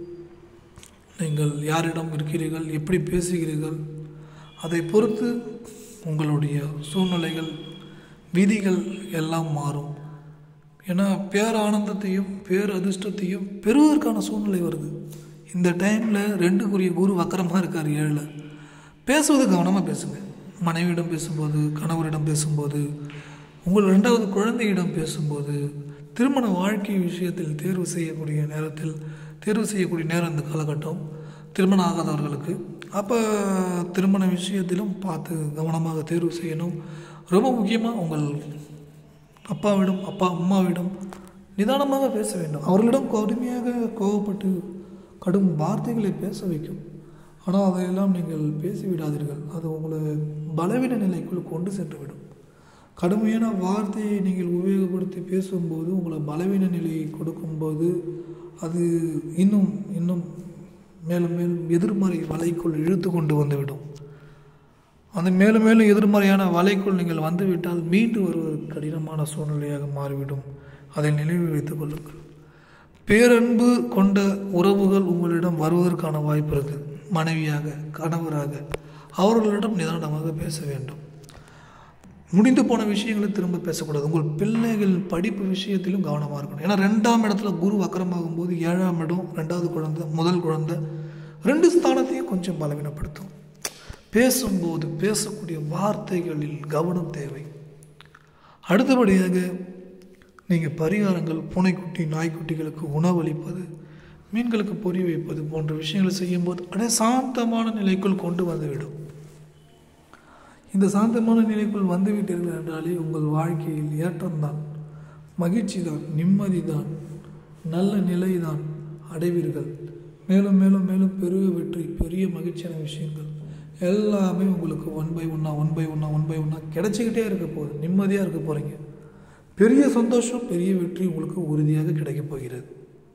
நீங்கள் யாரிடம் இருக்கிறீர்கள் எப்படி பேசுகிறீர்கள் அதை பொறுத்து உங்களுடைய சூழ்நிலைகள் விதிகள் எல்லாம் மாறும் ஏன்னா பேரானந்தத்தையும் பேரதிர்ஷ்டத்தையும் பெறுவதற்கான சூழ்நிலை வருது இந்த டைமில் ரெண்டுக்குரிய குரு வக்கரமாக இருக்கார் ஏழில் பேசுவது கவனமாக பேசுங்க மனைவியிடம் பேசும்போது கணவரிடம் பேசும்போது உங்கள் ரெண்டாவது குழந்தையிடம் பேசும்போது திருமண வாழ்க்கை விஷயத்தில் தேர்வு செய்யக்கூடிய நேரத்தில் தேர்வு செய்யக்கூடிய நேரம் இந்த காலகட்டம் திருமணம் ஆகாதவர்களுக்கு அப்போ திருமண விஷயத்திலும் பார்த்து கவனமாக தேர்வு செய்யணும் ரொம்ப முக்கியமாக உங்கள் அப்பாவிடம் அப்பா அம்மாவிடம் நிதானமாக பேச வேண்டும் அவர்களிடம் கடுமையாக கோவப்பட்டு கடும் வார்த்தைகளை பேச வைக்கும் ஆனால் அதையெல்லாம் நீங்கள் பேசிவிடாதீர்கள் அது உங்களை பலவீன நிலைக்குள் கொண்டு சென்று விடும் கடுமையான வார்த்தையை நீங்கள் உபயோகப்படுத்தி பேசும்போது உங்களை பலவீன நிலையை கொடுக்கும்போது அது இன்னும் இன்னும் மேலும் மேலும் எதிர்மறை வலைக்குள் இழுத்து கொண்டு வந்துவிடும் அந்த மேலும் மேலும் எதிர்மறையான வலைக்குள் நீங்கள் வந்துவிட்டால் மீண்டு வருவது கடினமான சூழ்நிலையாக மாறிவிடும் அதை நினைவில் வைத்துக் கொள்ளுங்கள் பேரன்பு கொண்ட உறவுகள் உங்களிடம் வருவதற்கான வாய்ப்பு இருக்குது மனைவியாக கணவராக அவர்களிடம் நிதானமாக பேச வேண்டும் முடிந்து போன விஷயங்களை திரும்ப பேசக்கூடாது உங்கள் பிள்ளைகள் படிப்பு விஷயத்திலும் கவனமாக இருக்கணும் ஏன்னா ரெண்டாம் இடத்துல குரு வக்கரமாகும் போது ஏழாம் இடம் ரெண்டாவது குழந்தை முதல் குழந்தை ரெண்டு ஸ்தானத்தையும் கொஞ்சம் பலவீனப்படுத்தும் பேசும்போது பேசக்கூடிய வார்த்தைகளில் கவனம் தேவை அடுத்தபடியாக நீங்கள் பரிகாரங்கள் பூனைக்குட்டி நாய்க்குட்டிகளுக்கு உணவளிப்பது மீன்களுக்கு பொறி வைப்பது போன்ற விஷயங்களை செய்யும்போது அப்படியே சாந்தமான நிலைக்குள் கொண்டு வந்துவிடும் இந்த சாந்தமான நிலைக்குள் வந்துவிட்டீர்கள் என்றாலே உங்கள் வாழ்க்கையில் ஏற்றம்தான் மகிழ்ச்சி தான் நிம்மதி தான் நல்ல நிலை தான் அடைவீர்கள் மேலும் மேலும் மேலும் பெரிய வெற்றி பெரிய மகிழ்ச்சியான விஷயங்கள் எல்லாமே உங்களுக்கு ஒன் பை ஒன்னா ஒன் பை ஒன்னா ஒன் பை ஒன்னா கிடைச்சிக்கிட்டே இருக்க போகுது நிம்மதியாக இருக்க போகிறீங்க பெரிய சந்தோஷம் பெரிய வெற்றி உங்களுக்கு உறுதியாக கிடைக்கப் போகிறது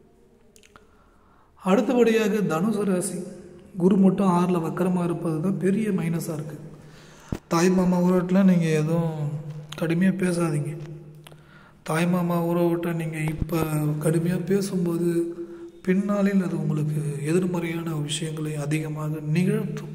அடுத்தபடியாக தனுசு ராசி குரு மட்டும் ஆறில் வக்கரமாக இருப்பது தான் பெரிய மைனஸாக இருக்குது தாய் மாமா உறவட்டில் நீங்கள் எதுவும் கடுமையாக பேசாதீங்க தாய் மாமா உறவட்டை நீங்கள் இப்போ கடுமையாக பேசும்போது பின்னாளில் அது உங்களுக்கு எதிர்மறையான விஷயங்களை அதிகமாக நிகழ்த்தும்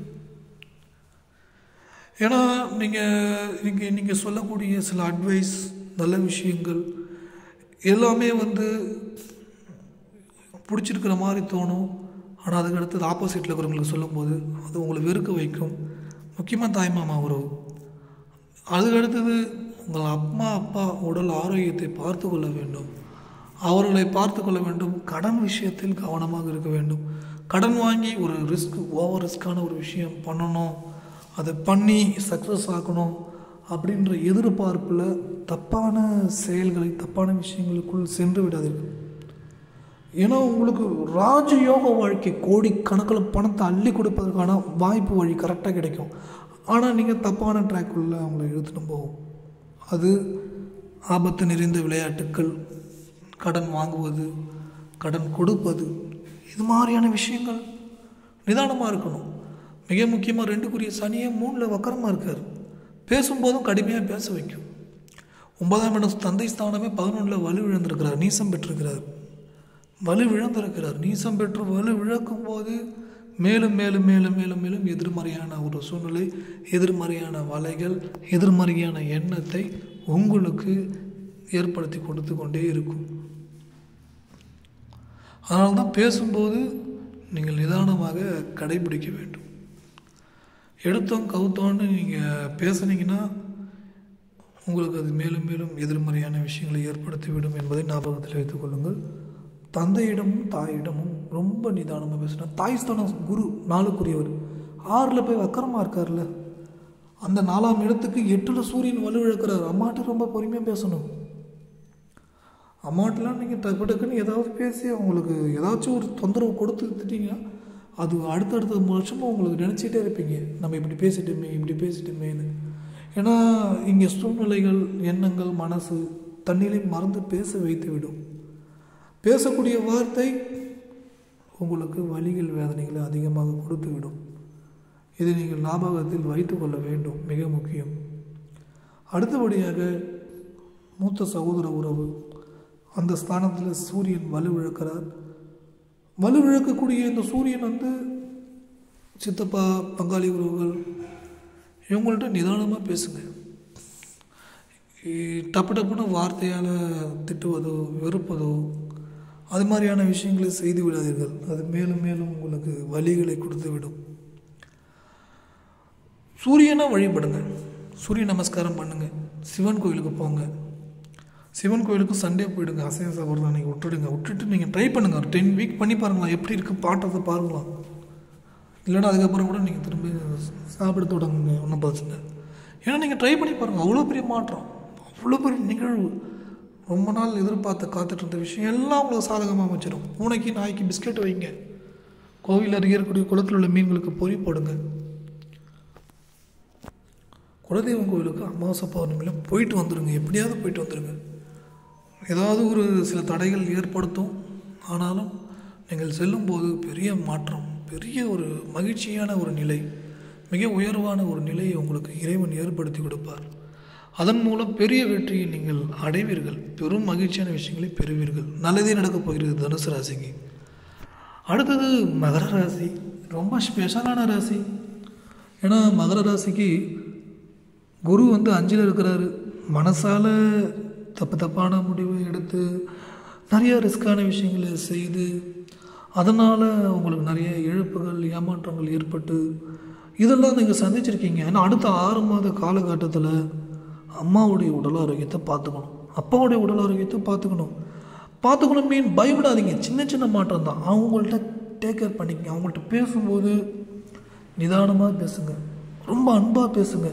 ஏன்னா நீங்கள் நீங்கள் நீங்கள் சொல்லக்கூடிய சில அட்வைஸ் நல்ல விஷயங்கள் எல்லாமே வந்து பிடிச்சிருக்கிற மாதிரி தோணும் ஆனால் அதுக்கு அடுத்தது ஆப்போசிட்டில் இருக்கிறவங்களுக்கு சொல்லும்போது அது உங்களை வெறுக்க வைக்கும் முக்கியமாக தாய்மாமா உறவு அதுக்கு அடுத்தது உங்கள் அம்மா அப்பா உடல் ஆரோக்கியத்தை பார்த்து கொள்ள வேண்டும் அவர்களை பார்த்து கொள்ள வேண்டும் கடன் விஷயத்தில் கவனமாக இருக்க வேண்டும் கடன் வாங்கி ஒரு ரிஸ்க் ஓவர் ரிஸ்க்கான ஒரு விஷயம் பண்ணணும் அதை பண்ணி சக்ஸஸ் ஆக்கணும் அப்படின்ற எதிர்பார்ப்பில் தப்பான செயல்களை தப்பான விஷயங்களுக்குள் சென்று விடாதீர்கள் ஏன்னா உங்களுக்கு ராஜயோக வாழ்க்கை கோடி கணக்கில் பணத்தை அள்ளி கொடுப்பதற்கான வாய்ப்பு வழி கரெக்டாக கிடைக்கும் ஆனால் நீங்கள் தப்பான ட்ராக்குள்ளே அவங்கள இழுத்துட்டு போகும் அது ஆபத்து நிறைந்த விளையாட்டுக்கள் கடன் வாங்குவது கடன் கொடுப்பது இது மாதிரியான விஷயங்கள் நிதானமாக இருக்கணும் மிக முக்கியமாக ரெண்டுக்குரிய சனியே மூணில் வக்கரமாக இருக்கார் பேசும்போதும் கடுமையாக பேச வைக்கும் ஒன்பதாம் இடம் தந்தை ஸ்தானமே பதினொன்றில் வலு விழுந்திருக்கிறார் நீசம் பெற்றிருக்கிறார் வலு விழுந்திருக்கிறார் நீசம் பெற்று வலு விழக்கும் போது மேலும் மேலும் மேலும் மேலும் மேலும் எதிர்மறையான ஒரு சூழ்நிலை எதிர்மறையான வலைகள் எதிர்மறையான எண்ணத்தை உங்களுக்கு ஏற்படுத்தி கொடுத்து கொண்டே இருக்கும் அதனால தான் பேசும்போது நீங்கள் நிதானமாக கடைபிடிக்க வேண்டும் எடுத்தோம் கவுத்தோன்னு நீங்கள் பேசுனீங்கன்னா உங்களுக்கு அது மேலும் மேலும் எதிர்மறையான விஷயங்களை ஏற்படுத்திவிடும் என்பதை ஞாபகத்தில் வைத்துக் கொள்ளுங்கள் தந்தையிடமும் தாயிடமும் ரொம்ப நிதானமாக பேசணும் தாய் ஸ்தானம் குரு நாளுக்குரியவர் ஆறில் போய் வக்கரமாக இருக்கார்ல அந்த நாலாம் இடத்துக்கு எட்டில் சூரியன் வலுவிழக்கிறார் அம்மாட்ட ரொம்ப பொறுமையாக பேசணும் அம்மாட்டெலாம் நீங்கள் டக்கு டக்குன்னு ஏதாவது பேசி அவங்களுக்கு ஏதாச்சும் ஒரு தொந்தரவு கொடுத்து திட்டீங்கன்னா அது அடுத்தடுத்த வருஷமும் உங்களுக்கு நினச்சிட்டே இருப்பீங்க நம்ம இப்படி பேசிட்டோமே இப்படி பேசிட்டோமேன்னு ஏன்னா இங்கே சூழ்நிலைகள் எண்ணங்கள் மனசு தண்ணிலே மறந்து பேச வைத்து விடும் பேசக்கூடிய வார்த்தை உங்களுக்கு வலிகள் வேதனைகளை அதிகமாக கொடுத்து விடும் இதை நீங்கள் ஞாபகத்தில் வைத்து கொள்ள வேண்டும் மிக முக்கியம் அடுத்தபடியாக மூத்த சகோதர உறவு அந்த ஸ்தானத்தில் சூரியன் வலுவிழக்கிறார் வலுவிழக்கக்கூடிய இந்த சூரியன் வந்து சித்தப்பா பங்காளி உறவுகள் இவங்கள்ட்ட நிதானமாக பேசுங்க இ- டப்பு டப்புன்னு வார்த்தையால் திட்டுவதோ வெறுப்பதோ அது மாதிரியான விஷயங்களை செய்து விடாதீர்கள் அது மேலும் மேலும் உங்களுக்கு வலிகளை கொடுத்து விடும் சூரியனை வழிபடுங்க சூரிய நமஸ்காரம் பண்ணுங்க சிவன் கோயிலுக்கு போங்க சிவன் கோயிலுக்கு சண்டே போயிடுங்க அசைவ சாப்பிட்றது அன்றைக்கி விட்டுடுங்க விட்டுட்டு நீங்கள் ட்ரை பண்ணுங்கள் ஒரு டென் வீக் பண்ணி பாருங்களா எப்படி இருக்குது பாட்டத்தை பாருங்களாம் இல்லைன்னா அதுக்கப்புறம் கூட நீங்கள் திரும்பி சாப்பிட தொடங்குங்க ஒன்றும் பிரச்சனை இல்லை. ஏன்னா நீங்கள் ட்ரை பண்ணி பாருங்கள் அவ்வளோ பெரிய மாற்றம் அவ்வளோ பெரிய நிகழ்வு ரொம்ப நாள் எதிர்பார்த்து காத்துட்டு இருந்த விஷயம் எல்லாம் உங்களுக்கு சாதகமாக அமைச்சிடும் பூனைக்கு நாய்க்கு பிஸ்கட் வைங்க கோவில் அருகே இருக்கக்கூடிய குளத்தில் உள்ள மீன்களுக்கு பொறி போடுங்க குலதெய்வம் கோவிலுக்கு அமாவாசை பௌர்ணமியில் போயிட்டு வந்துடுங்க எப்படியாவது போயிட்டு வந்துடுங்க ஏதாவது ஒரு சில தடைகள் ஏற்படுத்தும் ஆனாலும் நீங்கள் செல்லும்போது பெரிய மாற்றம் பெரிய ஒரு மகிழ்ச்சியான ஒரு நிலை மிக உயர்வான ஒரு நிலையை உங்களுக்கு இறைவன் ஏற்படுத்தி கொடுப்பார் அதன் மூலம் பெரிய வெற்றியை நீங்கள் அடைவீர்கள் பெரும் மகிழ்ச்சியான விஷயங்களை பெறுவீர்கள் நல்லதே நடக்கப் போகிறது தனுசு ராசிக்கு அடுத்தது மகர ராசி ரொம்ப ஸ்பெஷலான ராசி ஏன்னா மகர ராசிக்கு குரு வந்து அஞ்சில் இருக்கிறாரு மனசால் தப்பு தப்பான முடிவை எடுத்து நிறைய ரிஸ்கான விஷயங்களை செய்து அதனால் உங்களுக்கு நிறைய இழப்புகள் ஏமாற்றங்கள் ஏற்பட்டு இதெல்லாம் நீங்கள் சந்திச்சிருக்கீங்க ஏன்னா அடுத்த ஆறு மாத காலகட்டத்தில் அம்மாவுடைய உடல் ஆரோக்கியத்தை பார்த்துக்கணும் அப்பாவுடைய உடல் ஆரோக்கியத்தை பார்த்துக்கணும் பார்த்துக்கணும் மீன் பயப்படாதீங்க சின்ன சின்ன மாற்றம் தான் அவங்கள்ட்ட டேக் கேர் பண்ணிக்கங்க அவங்கள்ட்ட பேசும்போது நிதானமாக பேசுங்க ரொம்ப அன்பாக பேசுங்க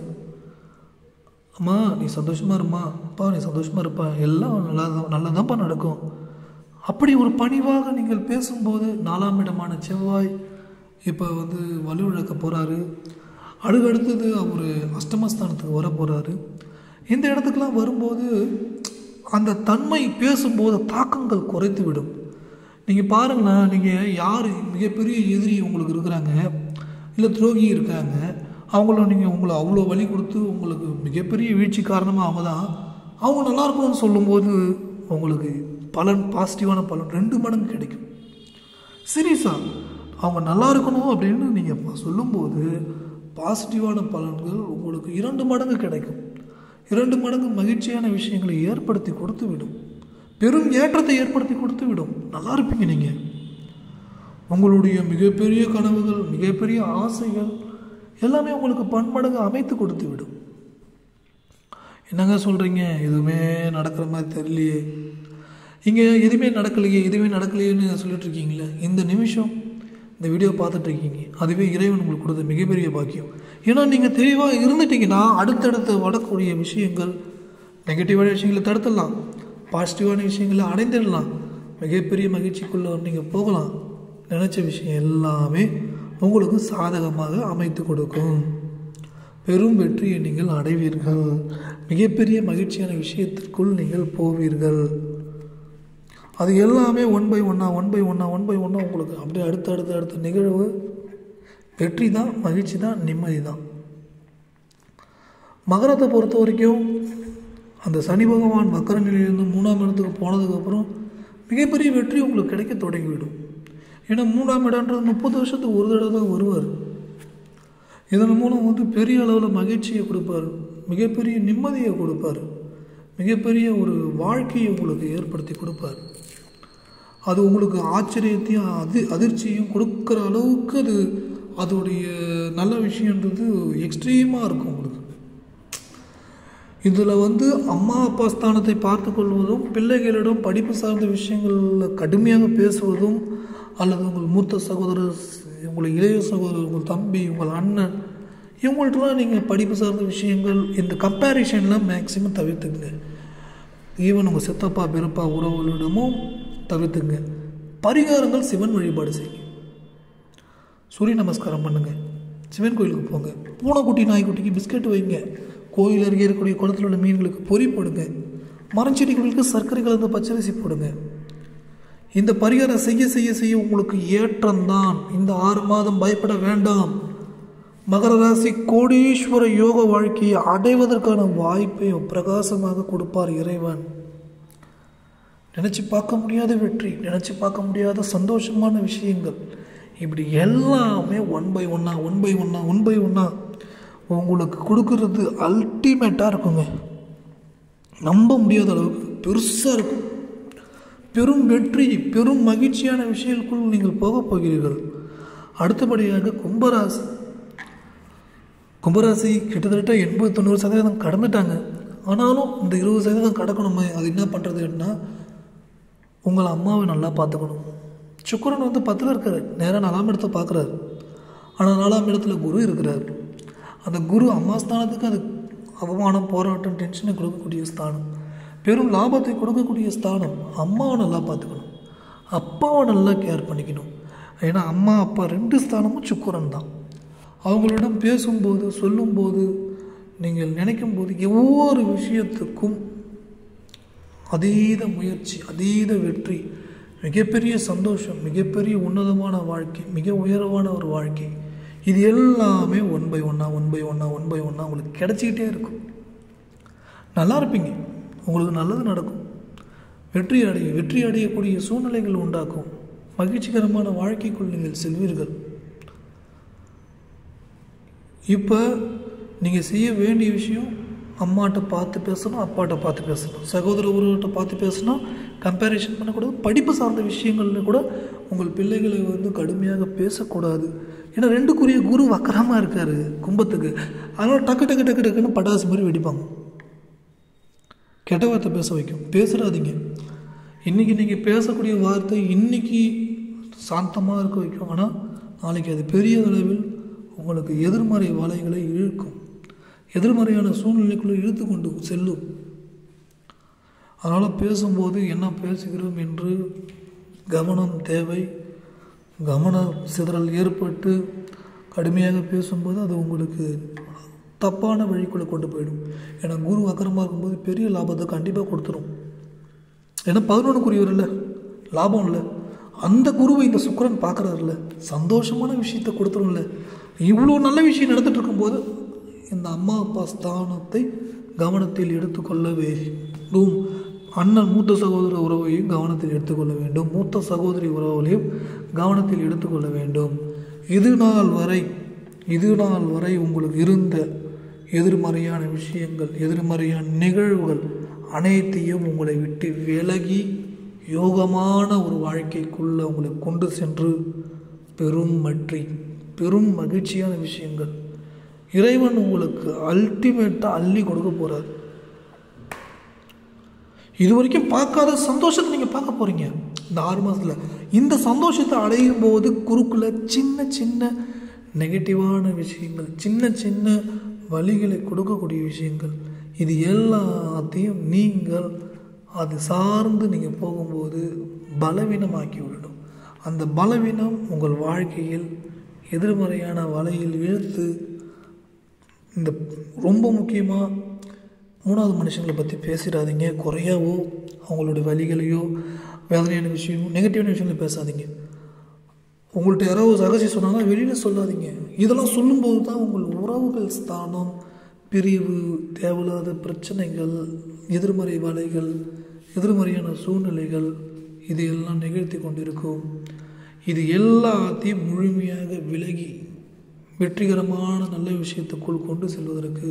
அம்மா நீ சந்தோஷமாக இருமா அப்பா நீ சந்தோஷமாக இருப்பா எல்லாம் நல்லா நல்லதான்ப்பா நடக்கும் அப்படி ஒரு பணிவாக நீங்கள் பேசும்போது நாலாம் இடமான செவ்வாய் இப்போ வந்து வலுவிழக்க போகிறாரு அடுத்தடுத்தது அவர் அஷ்டமஸ்தானத்துக்கு வர போகிறாரு இந்த இடத்துக்கெலாம் வரும்போது அந்த தன்மை பேசும்போது தாக்கங்கள் குறைத்து விடும் நீங்கள் பாருங்களேன் நீங்கள் யார் மிகப்பெரிய எதிரி உங்களுக்கு இருக்கிறாங்க இல்லை துரோகி இருக்காங்க அவங்கள நீங்கள் உங்களை அவ்வளோ வழி கொடுத்து உங்களுக்கு மிகப்பெரிய வீழ்ச்சி காரணமாக அவங்க தான் அவங்க நல்லா இருக்கணும்னு சொல்லும்போது உங்களுக்கு பலன் பாசிட்டிவான பலன் ரெண்டு மடங்கு கிடைக்கும் சீரியஸா அவங்க நல்லா இருக்கணும் அப்படின்னு நீங்கள் சொல்லும்போது பாசிட்டிவான பலன்கள் உங்களுக்கு இரண்டு மடங்கு கிடைக்கும் இரண்டு மடங்கு மகிழ்ச்சியான விஷயங்களை ஏற்படுத்தி கொடுத்து விடும் பெரும் ஏற்றத்தை ஏற்படுத்தி கொடுத்து விடும் நல்லா இருப்பீங்க நீங்கள் உங்களுடைய மிகப்பெரிய கனவுகள் மிகப்பெரிய ஆசைகள் எல்லாமே உங்களுக்கு பன்மடங்கு அமைத்து கொடுத்து விடும் என்னங்க சொல்கிறீங்க எதுவுமே நடக்கிற மாதிரி தெரியலையே இங்கே எதுவுமே நடக்கலையே எதுவுமே நடக்கலையேன்னு சொல்லிட்டு இருக்கீங்களே இந்த நிமிஷம் இந்த வீடியோ பார்த்துட்டு இருக்கீங்க அதுவே இறைவன் உங்களுக்கு கொடுத்த மிகப்பெரிய பாக்கியம் ஏன்னா நீங்கள் தெளிவாக இருந்துட்டீங்கன்னா அடுத்தடுத்து வரக்கூடிய விஷயங்கள் நெகட்டிவான விஷயங்களை தடுத்துடலாம் பாசிட்டிவான விஷயங்களை அடைந்துடலாம் மிகப்பெரிய மகிழ்ச்சிக்குள்ளே நீங்கள் போகலாம் நினச்ச விஷயம் எல்லாமே உங்களுக்கு சாதகமாக அமைத்து கொடுக்கும் பெரும் வெற்றியை நீங்கள் அடைவீர்கள் மிகப்பெரிய மகிழ்ச்சியான விஷயத்திற்குள் நீங்கள் போவீர்கள் அது எல்லாமே ஒன் பை ஒன்னா ஒன் பை ஒன்னா ஒன் பை ஒன்னா உங்களுக்கு அப்படியே அடுத்த அடுத்த அடுத்த நிகழ்வு வெற்றி தான் மகிழ்ச்சி தான் நிம்மதி தான் மகரத்தை பொறுத்த வரைக்கும் அந்த சனி பகவான் மக்கர நிலையிலிருந்து மூணாம் இடத்துக்கு போனதுக்கப்புறம் மிகப்பெரிய வெற்றி உங்களுக்கு கிடைக்க தொடங்கிவிடும் ஏன்னா மூணாம் இடன்றது முப்பது வருஷத்துக்கு ஒரு தடவை தான் வருவார் இதன் மூலம் வந்து பெரிய அளவில் மகிழ்ச்சியை கொடுப்பார் மிகப்பெரிய நிம்மதியை கொடுப்பார் மிகப்பெரிய ஒரு வாழ்க்கையை உங்களுக்கு ஏற்படுத்தி கொடுப்பார் அது உங்களுக்கு ஆச்சரியத்தையும் அதி அதிர்ச்சியும் கொடுக்குற அளவுக்கு அது அதோடைய நல்ல விஷயன்றது எக்ஸ்ட்ரீமாக இருக்கும் உங்களுக்கு இதில் வந்து அம்மா அப்பா ஸ்தானத்தை பார்த்து கொள்வதும் பிள்ளைகளிடம் படிப்பு சார்ந்த விஷயங்களில் கடுமையாக பேசுவதும் அல்லது உங்கள் மூத்த சகோதரர் உங்கள் இளைய சகோதரர் உங்கள் தம்பி உங்கள் அண்ணன் இவங்கள்ட்டலாம் நீங்கள் படிப்பு சார்ந்த விஷயங்கள் இந்த கம்பேரிஷன்லாம் மேக்ஸிமம் தவிர்த்துங்க ஈவன் உங்கள் சித்தப்பா பெருப்பா உறவுகளிடமும் தவிர்த்துங்க பரிகாரங்கள் சிவன் வழிபாடு செய்யுங்க சூரிய நமஸ்காரம் பண்ணுங்கள் சிவன் கோயிலுக்கு போங்க பூனைக்குட்டி நாய்க்குட்டிக்கு பிஸ்கட் வைங்க கோயில் அருகே இருக்கக்கூடிய குளத்தில் உள்ள மீன்களுக்கு பொறி போடுங்க மரஞ்செடிகளுக்கு சர்க்கரை கலந்த பச்சரிசி போடுங்க இந்த பரிகாரம் செய்ய செய்ய செய்ய உங்களுக்கு ஏற்றம்தான் இந்த ஆறு மாதம் பயப்பட வேண்டாம் மகர ராசி கோடீஸ்வர யோக வாழ்க்கையை அடைவதற்கான வாய்ப்பை பிரகாசமாக கொடுப்பார் இறைவன் நினச்சி பார்க்க முடியாத வெற்றி நினச்சி பார்க்க முடியாத சந்தோஷமான விஷயங்கள் இப்படி எல்லாமே ஒன் பை ஒன்னா ஒன் பை ஒன்னா ஒன் பை ஒன்னா உங்களுக்கு கொடுக்கறது அல்டிமேட்டாக இருக்குங்க நம்ப முடியாத அளவுக்கு பெருசாக இருக்கும் பெரும் வெற்றி பெரும் மகிழ்ச்சியான விஷயங்களுக்குள் நீங்கள் போகப் போகிறீர்கள் அடுத்தபடியாக கும்பராசி கும்பராசி கிட்டத்தட்ட எண்பது தொண்ணூறு சதவீதம் கடந்துட்டாங்க ஆனாலும் இந்த இருபது சதவீதம் கடக்கணுமே அது என்ன பண்ணுறதுன்னா உங்களை அம்மாவை நல்லா பார்த்துக்கணும் சுக்கரன் வந்து பத்தில் இருக்காரு நேராக நாலாம் இடத்தை பார்க்குறாரு ஆனால் நாலாம் இடத்துல குரு இருக்கிறார் அந்த குரு அம்மா ஸ்தானத்துக்கு அது அவமானம் போராட்டம் டென்ஷனை கொடுக்கக்கூடிய ஸ்தானம் பெரும் லாபத்தை கொடுக்கக்கூடிய ஸ்தானம் அம்மாவை நல்லா பார்த்துக்கணும் அப்பாவை நல்லா கேர் பண்ணிக்கணும் ஏன்னா அம்மா அப்பா ரெண்டு ஸ்தானமும் சுக்கரன் தான் அவங்களிடம் பேசும்போது சொல்லும்போது நீங்கள் நினைக்கும் போது ஒவ்வொரு விஷயத்துக்கும் அதீத முயற்சி அதீத வெற்றி மிகப்பெரிய சந்தோஷம் மிகப்பெரிய உன்னதமான வாழ்க்கை மிக உயர்வான ஒரு வாழ்க்கை இது எல்லாமே ஒன் பை ஒன்னா ஒன் பை ஒன்னா ஒன் பை ஒன்னா உங்களுக்கு கிடச்சிக்கிட்டே இருக்கும் நல்லா இருப்பீங்க உங்களுக்கு நல்லது நடக்கும் வெற்றி அடைய வெற்றி அடையக்கூடிய சூழ்நிலைகள் உண்டாக்கும் மகிழ்ச்சிகரமான வாழ்க்கைக்குள் நீங்கள் செல்வீர்கள் இப்போ நீங்கள் செய்ய வேண்டிய விஷயம் அம்மாட்ட பார்த்து பேசணும் அப்பாட்ட பார்த்து பேசணும் சகோதர உறவுகிட்ட பார்த்து பேசணும் கம்பேரிஷன் பண்ணக்கூடாது படிப்பு சார்ந்த விஷயங்கள்ல கூட உங்கள் பிள்ளைகளை வந்து கடுமையாக பேசக்கூடாது ஏன்னா ரெண்டுக்குரிய குரு வக்கரமாக இருக்கார் கும்பத்துக்கு அதனால் டக்கு டக்கு டக்கு டக்குன்னு பட்டாசு மாதிரி வெடிப்பாங்க கெட்ட வார்த்தை பேச வைக்கும் பேசுகிறாதீங்க இன்றைக்கி நீங்கள் பேசக்கூடிய வார்த்தை இன்றைக்கி சாந்தமாக இருக்க வைக்கும் ஆனால் நாளைக்கு அது பெரிய அளவில் உங்களுக்கு எதிர்மறை வலைகளை இழுக்கும் எதிர்மறையான சூழ்நிலைக்குள்ளே இழுத்து கொண்டு செல்லும் அதனால் பேசும்போது என்ன பேசுகிறோம் என்று கவனம் தேவை கவன சிதறல் ஏற்பட்டு கடுமையாக பேசும்போது அது உங்களுக்கு தப்பான வழிக்குள்ளே கொண்டு போயிடும் ஏன்னா குரு அக்கரமாக இருக்கும்போது பெரிய லாபத்தை கண்டிப்பாக கொடுத்துரும் ஏன்னா பதினொன்றுக்குரியவர் இல்லை லாபம் இல்லை அந்த குருவை இந்த சுக்கரன் பார்க்குறாருல்ல சந்தோஷமான விஷயத்தை கொடுத்துரும்ல இவ்வளோ நல்ல விஷயம் நடந்துட்டு இருக்கும்போது இந்த அம்மா அப்பா ஸ்தானத்தை கவனத்தில் எடுத்துக்கொள்ள வேண்டும் அண்ணன் மூத்த சகோதர உறவையும் கவனத்தில் எடுத்துக்கொள்ள வேண்டும் மூத்த சகோதரி உறவுகளையும் கவனத்தில் எடுத்துக்கொள்ள வேண்டும் இது நாள் வரை இது நாள் வரை உங்களுக்கு இருந்த எதிர்மறையான விஷயங்கள் எதிர்மறையான நிகழ்வுகள் அனைத்தையும் உங்களை விட்டு விலகி யோகமான ஒரு வாழ்க்கைக்குள்ளே உங்களை கொண்டு சென்று பெரும் வெற்றி பெரும் மகிழ்ச்சியான விஷயங்கள் இறைவன் உங்களுக்கு அல்டிமேட்டாக அள்ளி கொடுக்க போகிறார் இது வரைக்கும் பார்க்காத சந்தோஷத்தை நீங்கள் பார்க்க போகிறீங்க இந்த ஆறு மாதத்தில் இந்த சந்தோஷத்தை அடையும் போது குறுக்குள்ள சின்ன சின்ன நெகட்டிவான விஷயங்கள் சின்ன சின்ன வழிகளை கொடுக்கக்கூடிய விஷயங்கள் இது எல்லாத்தையும் நீங்கள் அது சார்ந்து நீங்கள் போகும்போது பலவீனமாக்கி விடணும் அந்த பலவீனம் உங்கள் வாழ்க்கையில் எதிர்மறையான வலையில் இழுத்து இந்த ரொம்ப முக்கியமாக மூணாவது மனுஷங்களை பற்றி பேசிடாதீங்க குறையாவோ அவங்களுடைய வழிகளையோ வேதனையான விஷயம் நெகட்டிவான விஷயங்களை பேசாதீங்க உங்கள்கிட்ட யாராவது ரகசியம் சொன்னாங்கன்னா வெளியில் சொல்லாதீங்க இதெல்லாம் சொல்லும்போது தான் உங்கள் உறவுகள் ஸ்தானம் பிரிவு தேவையில்லாத பிரச்சனைகள் எதிர்மறை வலைகள் எதிர்மறையான சூழ்நிலைகள் இது எல்லாம் நிகழ்த்தி கொண்டிருக்கும் இது எல்லாத்தையும் முழுமையாக விலகி வெற்றிகரமான நல்ல விஷயத்துக்குள் கொண்டு செல்வதற்கு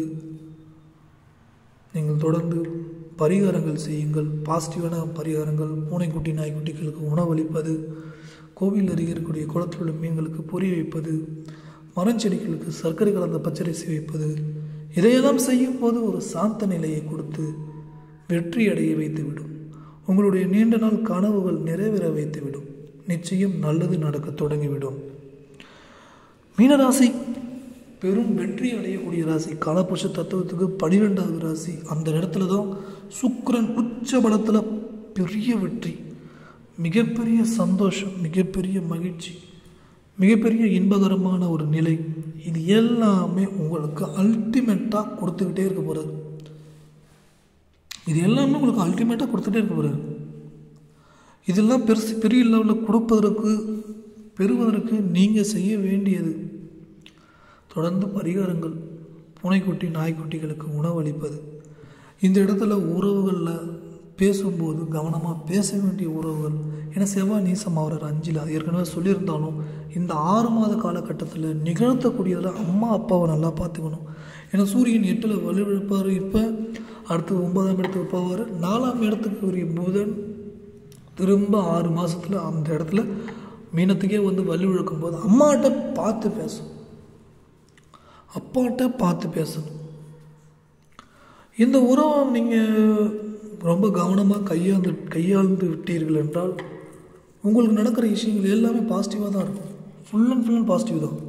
நீங்கள் தொடர்ந்து பரிகாரங்கள் செய்யுங்கள் பாசிட்டிவான பரிகாரங்கள் பூனைக்குட்டி நாய்க்குட்டிகளுக்கு உணவளிப்பது கோவில் அருகே இருக்கக்கூடிய குளத்தில் உள்ள மீன்களுக்கு பொறி வைப்பது மரஞ்செடிகளுக்கு சர்க்கரை கலந்த பச்சரிசி வைப்பது இதையெல்லாம் செய்யும் போது ஒரு சாந்த நிலையை கொடுத்து வெற்றி அடைய வைத்துவிடும் உங்களுடைய நீண்ட நாள் கனவுகள் நிறைவேற வைத்துவிடும் நிச்சயம் நல்லது நடக்க தொடங்கிவிடும் மீனராசி பெரும் வெற்றி அடையக்கூடிய ராசி காலபுருஷ தத்துவத்துக்கு பனிரெண்டாவது ராசி அந்த இடத்துல தான் சுக்கிரன் உச்ச பலத்தில் பெரிய வெற்றி மிகப்பெரிய சந்தோஷம் மிகப்பெரிய மகிழ்ச்சி மிகப்பெரிய இன்பகரமான ஒரு நிலை இது எல்லாமே உங்களுக்கு அல்டிமேட்டாக கொடுத்துக்கிட்டே இருக்க போகிறார் இது எல்லாமே உங்களுக்கு அல்டிமேட்டாக கொடுத்துட்டே இருக்க போகிறார் இதெல்லாம் பெருசு பெரிய லெவலில் கொடுப்பதற்கு பெறுவதற்கு நீங்கள் செய்ய வேண்டியது தொடர்ந்து பரிகாரங்கள் பூனைக்குட்டி நாய்க்குட்டிகளுக்கு உணவளிப்பது இந்த இடத்துல உறவுகளில் பேசும்போது கவனமாக பேச வேண்டிய உறவுகள் ஏன்னா செவ்வாய் நீசம் ஆகிறார் அஞ்சில் அது ஏற்கனவே சொல்லியிருந்தாலும் இந்த ஆறு மாத காலகட்டத்தில் நிகழ்த்தக்கூடியதில் அம்மா அப்பாவை நல்லா பார்த்துக்கணும் ஏன்னா சூரியன் எட்டில் வலுவிழப்பார் இப்போ அடுத்து ஒன்பதாம் இடத்துக்கு போவார் நாலாம் இடத்துக்கு உரிய புதன் திரும்ப ஆறு மாதத்தில் அந்த இடத்துல மீனத்துக்கே வந்து வலுவிழக்கும் போது அம்மாட்ட பார்த்து பேசும் அப்பாட்ட பார்த்து பேசணும் இந்த உறவை நீங்கள் ரொம்ப கவனமாக கையாந்து கையாழ்ந்து விட்டீர்கள் என்றால் உங்களுக்கு நடக்கிற விஷயங்கள் எல்லாமே பாசிட்டிவாக தான் இருக்கும் full and full and positive தான்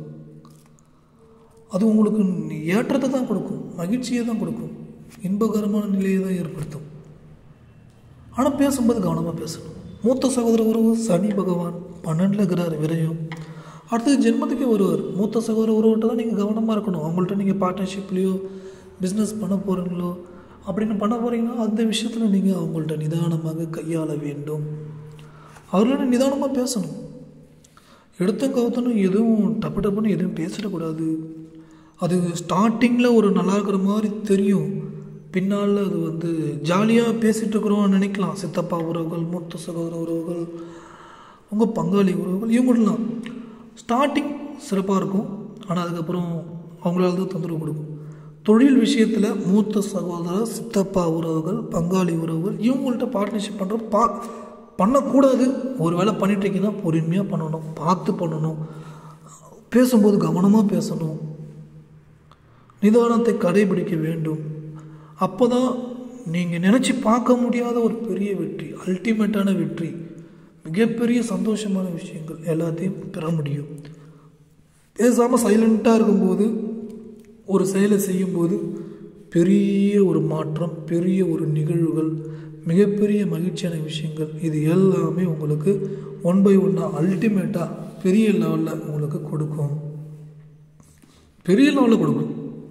அது உங்களுக்கு ஏற்றத்தை தான் கொடுக்கும் மகிழ்ச்சியை தான் கொடுக்கும் இன்பகரமான நிலையை தான் ஏற்படுத்தும் ஆனால் பேசும்போது கவனமாக பேசணும் மூத்த சகோதர உறவு சனி பகவான் பன்னெண்டில் இருக்கிறார் விரையும் அடுத்தது ஜென்மத்துக்கே வருவார் மூத்த சகோதர உறவுகிட்ட தான் நீங்கள் கவனமாக இருக்கணும் அவங்கள்ட்ட நீங்கள் பார்ட்னர்ஷிப்லேயோ பிஸ்னஸ் பண்ண போகிறீங்களோ அப்படின்னு பண்ண போகிறீங்கன்னா அந்த விஷயத்தில் நீங்கள் அவங்கள்ட்ட நிதானமாக கையாள வேண்டும் அவர்களோட நிதானமாக பேசணும் எடுத்த கவுத்தனும் எதுவும் டப்பு டப்புன்னு எதுவும் பேசிடக்கூடாது அது ஸ்டார்டிங்கில் ஒரு நல்லா இருக்கிற மாதிரி தெரியும் பின்னால் அது வந்து ஜாலியாக பேசிகிட்டு இருக்கிறோம்னு நினைக்கலாம் சித்தப்பா உறவுகள் மூத்த சகோதர உறவுகள் உங்கள் பங்காளி உறவுகள் இவங்களாம் ஸ்டார்டிங் சிறப்பாக இருக்கும் ஆனால் அதுக்கப்புறம் அவங்களால தான் தொந்தரவு கொடுக்கும் தொழில் விஷயத்தில் மூத்த சகோதரர் சித்தப்பா உறவுகள் பங்காளி உறவுகள் இவங்கள்ட்ட பார்ட்னர்ஷிப் பண்ணுறது பா பண்ணக்கூடாது ஒரு வேளை பண்ணிட்டீங்கன்னா பொறுமையாக பண்ணணும் பார்த்து பண்ணணும் பேசும்போது கவனமாக பேசணும் நிதானத்தை கடைபிடிக்க வேண்டும் அப்போ தான் நீங்கள் நினச்சி பார்க்க முடியாத ஒரு பெரிய வெற்றி அல்டிமேட்டான வெற்றி மிகப்பெரிய சந்தோஷமான விஷயங்கள் எல்லாத்தையும் பெற முடியும் பேசாமல் சைலண்ட்டாக இருக்கும்போது ஒரு செயலை செய்யும்போது பெரிய ஒரு மாற்றம் பெரிய ஒரு நிகழ்வுகள் மிகப்பெரிய மகிழ்ச்சியான விஷயங்கள் இது எல்லாமே உங்களுக்கு ஒன் பை ஒன்னாக அல்டிமேட்டாக பெரிய லெவலில் உங்களுக்கு கொடுக்கும் பெரிய லெவலில் கொடுக்கும்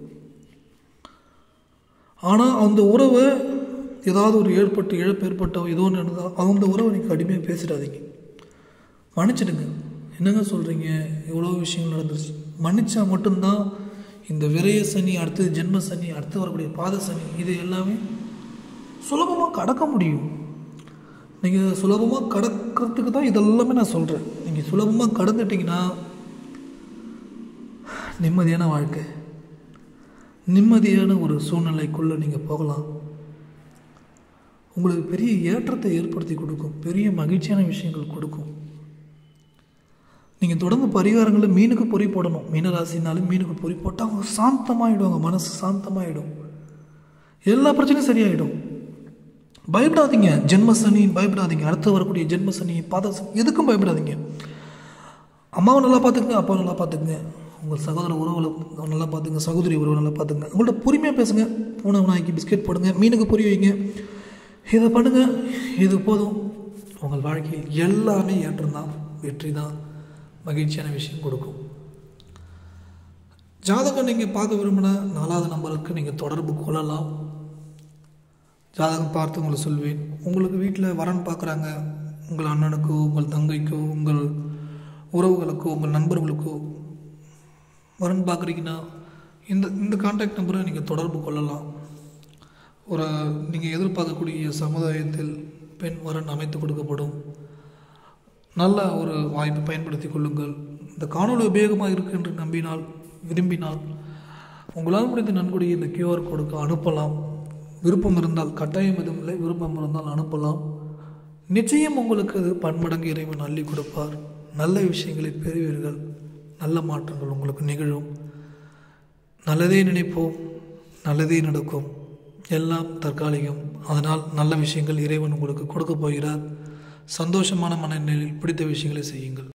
ஆனால் அந்த உறவை ஏதாவது ஒரு ஏற்பட்டு இழப்பு ஏற்பட்டோ ஏதோ ஒன்று நடந்தால் அந்த உறவை நீங்கள் கடுமையாக பேசிடாதீங்க மன்னிச்சிடுங்க என்னங்க சொல்கிறீங்க எவ்வளோ விஷயங்கள் நடந்துச்சு மன்னிச்சா மட்டும்தான் இந்த விரய சனி அடுத்தது ஜென்ம சனி அடுத்து வரக்கூடிய பாத சனி இது எல்லாமே சுலபமாக கடக்க முடியும் நீங்கள் சுலபமாக கடக்கிறதுக்கு தான் இதெல்லாமே நான் சொல்கிறேன் நீங்கள் சுலபமாக கடந்துட்டிங்கன்னா நிம்மதியான வாழ்க்கை நிம்மதியான ஒரு சூழ்நிலைக்குள்ளே நீங்கள் போகலாம் உங்களுக்கு பெரிய ஏற்றத்தை ஏற்படுத்தி கொடுக்கும் பெரிய மகிழ்ச்சியான விஷயங்கள் கொடுக்கும் நீங்கள் தொடர்ந்து பரிகாரங்களில் மீனுக்கு பொறி போடணும் மீனராசினாலும் மீனுக்கு பொறி போட்டால் அவங்க சாந்தமாகிடுவாங்க மனசு சாந்தமாகிடும் எல்லா பிரச்சனையும் சரியாயிடும் பயப்படாதீங்க ஜென்மசனி பயப்படாதீங்க அடுத்து வரக்கூடிய ஜென்மசனி பாதசனி எதுக்கும் பயப்படாதீங்க அம்மாவை நல்லா பார்த்துக்குங்க அப்பாவை நல்லா பார்த்துக்குங்க உங்கள் சகோதர உறவுகளை நல்லா பார்த்துங்க சகோதரி உறவு நல்லா பார்த்துங்க உங்கள்ட்ட பொறுமையாக பேசுங்க பூனை நாய்க்கு பிஸ்கெட் போடுங்க மீனுக்கு பொறி வைங்க இதை பண்ணுங்கள் இது போதும் உங்கள் வாழ்க்கையில் எல்லாமே ஏற்றம்தான் வெற்றி தான் மகிழ்ச்சியான விஷயம் கொடுக்கும் ஜாதகம் நீங்கள் பார்க்க விரும்பினா நாலாவது நம்பருக்கு நீங்கள் தொடர்பு கொள்ளலாம் ஜாதகம் பார்த்து உங்களை சொல்வேன் உங்களுக்கு வீட்டில் வரன் பார்க்குறாங்க உங்கள் அண்ணனுக்கோ உங்கள் தங்கைக்கோ உங்கள் உறவுகளுக்கோ உங்கள் நண்பர்களுக்கோ வரன் பார்க்குறீங்கன்னா இந்த இந்த கான்டாக்ட் நம்பரை நீங்கள் தொடர்பு கொள்ளலாம் ஒரு நீங்கள் எதிர்பார்க்கக்கூடிய சமுதாயத்தில் பெண் வரன் அமைத்து கொடுக்கப்படும் நல்ல ஒரு வாய்ப்பை பயன்படுத்தி கொள்ளுங்கள் இந்த காணொலி உபயோகமாக இருக்கு என்று நம்பினால் விரும்பினால் உங்களால் முடிந்த நன்கொடையை இந்த கியூஆர் கோடுக்கு அனுப்பலாம் விருப்பம் இருந்தால் கட்டாயம் எதுவும் இல்லை விருப்பம் இருந்தால் அனுப்பலாம் நிச்சயம் உங்களுக்கு அது பன்மடங்கு இறைவன் அள்ளி கொடுப்பார் நல்ல விஷயங்களை பெறுவீர்கள் நல்ல மாற்றங்கள் உங்களுக்கு நிகழும் நல்லதே நினைப்போம் நல்லதே நடக்கும் எல்லாம் தற்காலிகம் அதனால் நல்ல விஷயங்கள் இறைவன் உங்களுக்கு கொடுக்க போகிறார் சந்தோஷமான மனநிலையில் பிடித்த விஷயங்களை செய்யுங்கள்